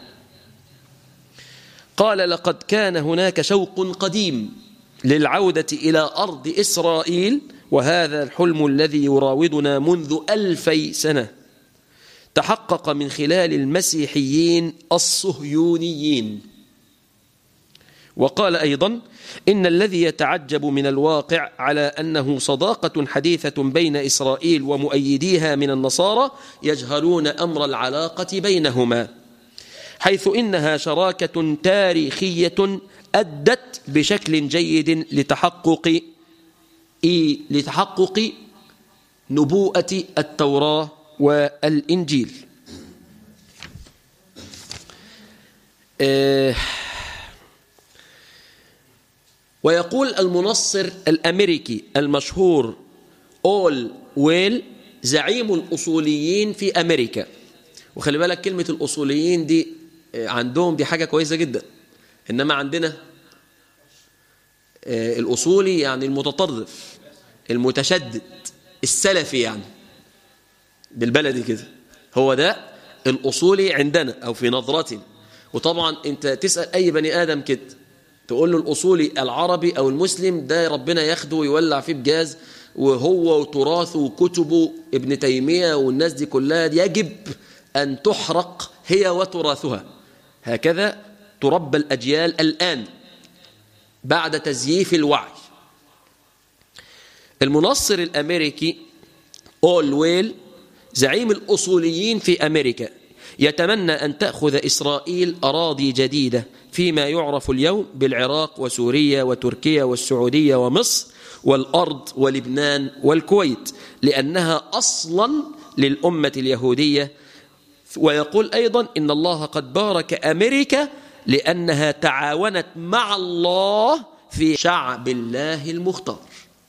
قال لقد كان هناك شوق قديم للعودة إلى أرض إسرائيل وهذا الحلم الذي يراودنا منذ ألفي سنة تحقق من خلال المسيحيين الصهيونيين وقال أيضا إن الذي يتعجب من الواقع على أنه صداقة حديثة بين إسرائيل ومؤيديها من النصارى يجهلون أمر العلاقة بينهما حيث إنها شراكة تاريخية أدت بشكل جيد لتحقق لتحقق نبوءة التوراة والإنجيل آه، ويقول المنصر الأمريكي المشهور أول ويل زعيم الأصوليين في أمريكا وخلي بالك كلمة الأصوليين دي آه، عندهم دي حاجة كويسة جدا إنما عندنا آه، الأصولي يعني المتطرف المتشدد السلفي يعني بالبلدي كده هو ده الأصولي عندنا أو في نظرتنا وطبعا أنت تسأل أي بني آدم كده تقول له الأصولي العربي أو المسلم ده ربنا ياخده ويولع فيه بجاز وهو وتراثه وكتبه ابن تيمية والناس دي كلها يجب أن تحرق هي وتراثها هكذا تربى الأجيال الآن بعد تزييف الوعي المنصر الأمريكي أول ويل زعيم الأصوليين في أمريكا يتمنى أن تأخذ إسرائيل أراضي جديدة فيما يعرف اليوم بالعراق وسوريا وتركيا والسعودية ومصر والأرض ولبنان والكويت لأنها أصلا للأمة اليهودية ويقول أيضا إن الله قد بارك أمريكا لأنها تعاونت مع الله في شعب الله المختار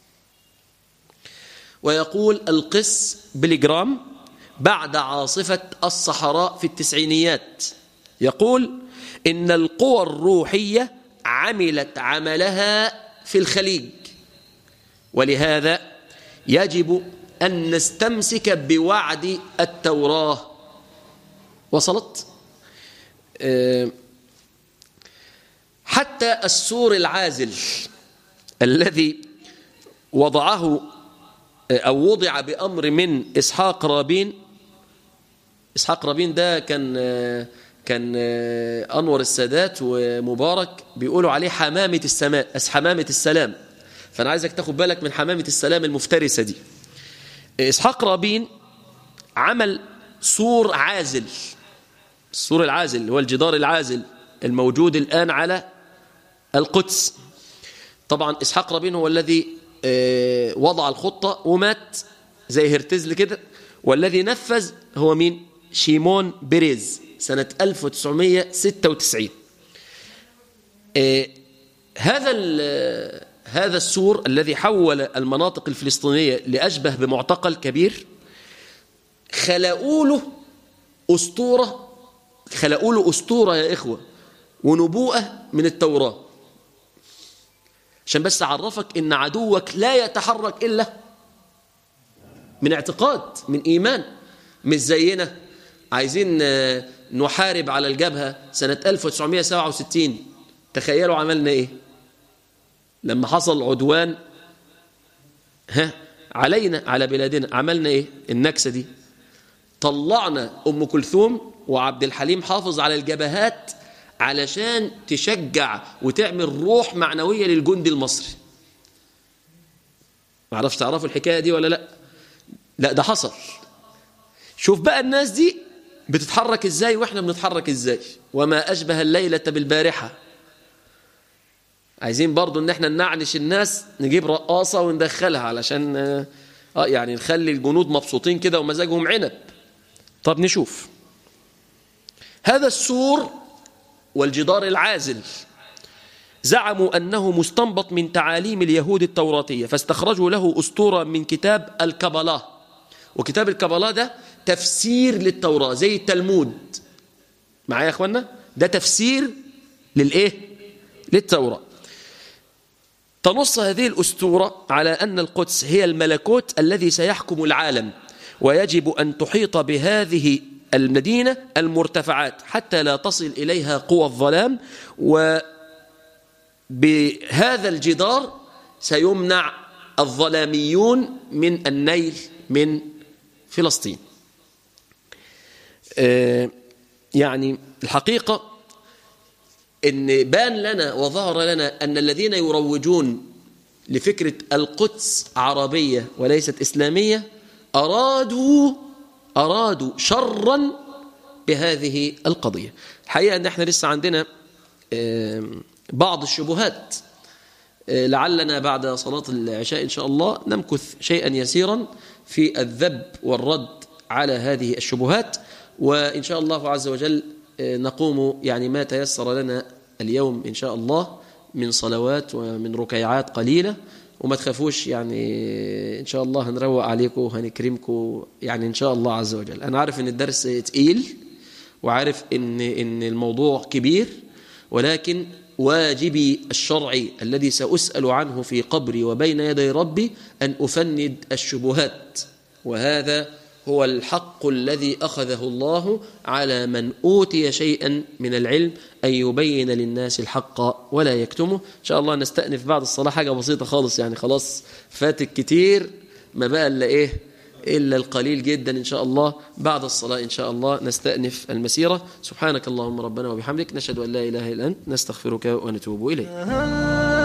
ويقول القس بليجرام بعد عاصفة الصحراء في التسعينيات يقول إن القوى الروحية عملت عملها في الخليج ولهذا يجب أن نستمسك بوعد التوراة وصلت آه، حتى السور العازل الذي وضعه أو وضع بأمر من إسحاق رابين إسحاق رابين ده كان كان أنور السادات ومبارك بيقولوا عليه حمامة السماء حمامة السلام فأنا عايزك تاخد بالك من حمامة السلام المفترسة دي إسحاق رابين عمل سور عازل السور العازل هو الجدار العازل الموجود الآن على القدس طبعا إسحاق رابين هو الذي آه، وضع الخطة ومات زي هرتزل كده والذي نفذ هو مين شيمون بيريز سنة 1996 آه، هذا هذا السور الذي حول المناطق الفلسطينية لأشبه بمعتقل كبير خلقوا له أسطورة خلقوا له أسطورة يا إخوة ونبوءة من التوراة عشان بس أعرفك إن عدوك لا يتحرك إلا من اعتقاد من إيمان مش زينا عايزين آه، نحارب على الجبهة سنة 1967 تخيلوا عملنا إيه لما حصل عدوان ها علينا على بلادنا عملنا إيه النكسة دي طلعنا أم كلثوم وعبد الحليم حافظ على الجبهات علشان تشجع وتعمل روح معنوية للجندي المصري ما عرفش تعرفوا الحكاية دي ولا لا لا ده حصل شوف بقى الناس دي بتتحرك ازاي واحنا بنتحرك ازاي وما أشبه الليلة بالبارحة عايزين برضو ان احنا نعنش الناس نجيب رقاصة وندخلها علشان اه يعني نخلي الجنود مبسوطين كده ومزاجهم عنب طب نشوف هذا السور والجدار العازل زعموا أنه مستنبط من تعاليم اليهود التوراتية فاستخرجوا له أسطورة من كتاب الكبلاء وكتاب الكبلاء ده تفسير للتوراة زي التلمود معايا يا أخوانا ده تفسير للإيه للتوراة تنص هذه الأسطورة على أن القدس هي الملكوت الذي سيحكم العالم ويجب أن تحيط بهذه المدينة المرتفعات حتى لا تصل إليها قوى الظلام وبهذا الجدار سيمنع الظلاميون من النيل من فلسطين آه، يعني الحقيقة ان بان لنا وظهر لنا أن الذين يروجون لفكرة القدس عربية وليست إسلامية أرادوا أرادوا شرا بهذه القضية الحقيقة أن احنا لسه عندنا بعض الشبهات لعلنا بعد صلاة العشاء إن شاء الله نمكث شيئا يسيرا في الذب والرد على هذه الشبهات وإن شاء الله عز وجل نقوم يعني ما تيسر لنا اليوم إن شاء الله من صلوات ومن ركيعات قليلة وما تخافوش يعني إن شاء الله هنروق عليكم وهنكرمكم يعني إن شاء الله عز وجل أنا عارف إن الدرس تقيل وعارف إن, إن الموضوع كبير ولكن واجبي الشرعي الذي سأسأل عنه في قبري وبين يدي ربي أن أفند الشبهات وهذا هو الحق الذي أخذه الله على من أوتي شيئا من العلم أن يبين للناس الحق ولا يكتمه إن شاء الله نستأنف بعد الصلاة حاجة بسيطة خالص يعني خلاص فاتك كتير ما بقى إلا إيه إلا القليل جدا إن شاء الله بعد الصلاة إن شاء الله نستأنف المسيرة سبحانك اللهم ربنا وبحمدك نشهد أن لا إله إلا أنت نستغفرك ونتوب إليك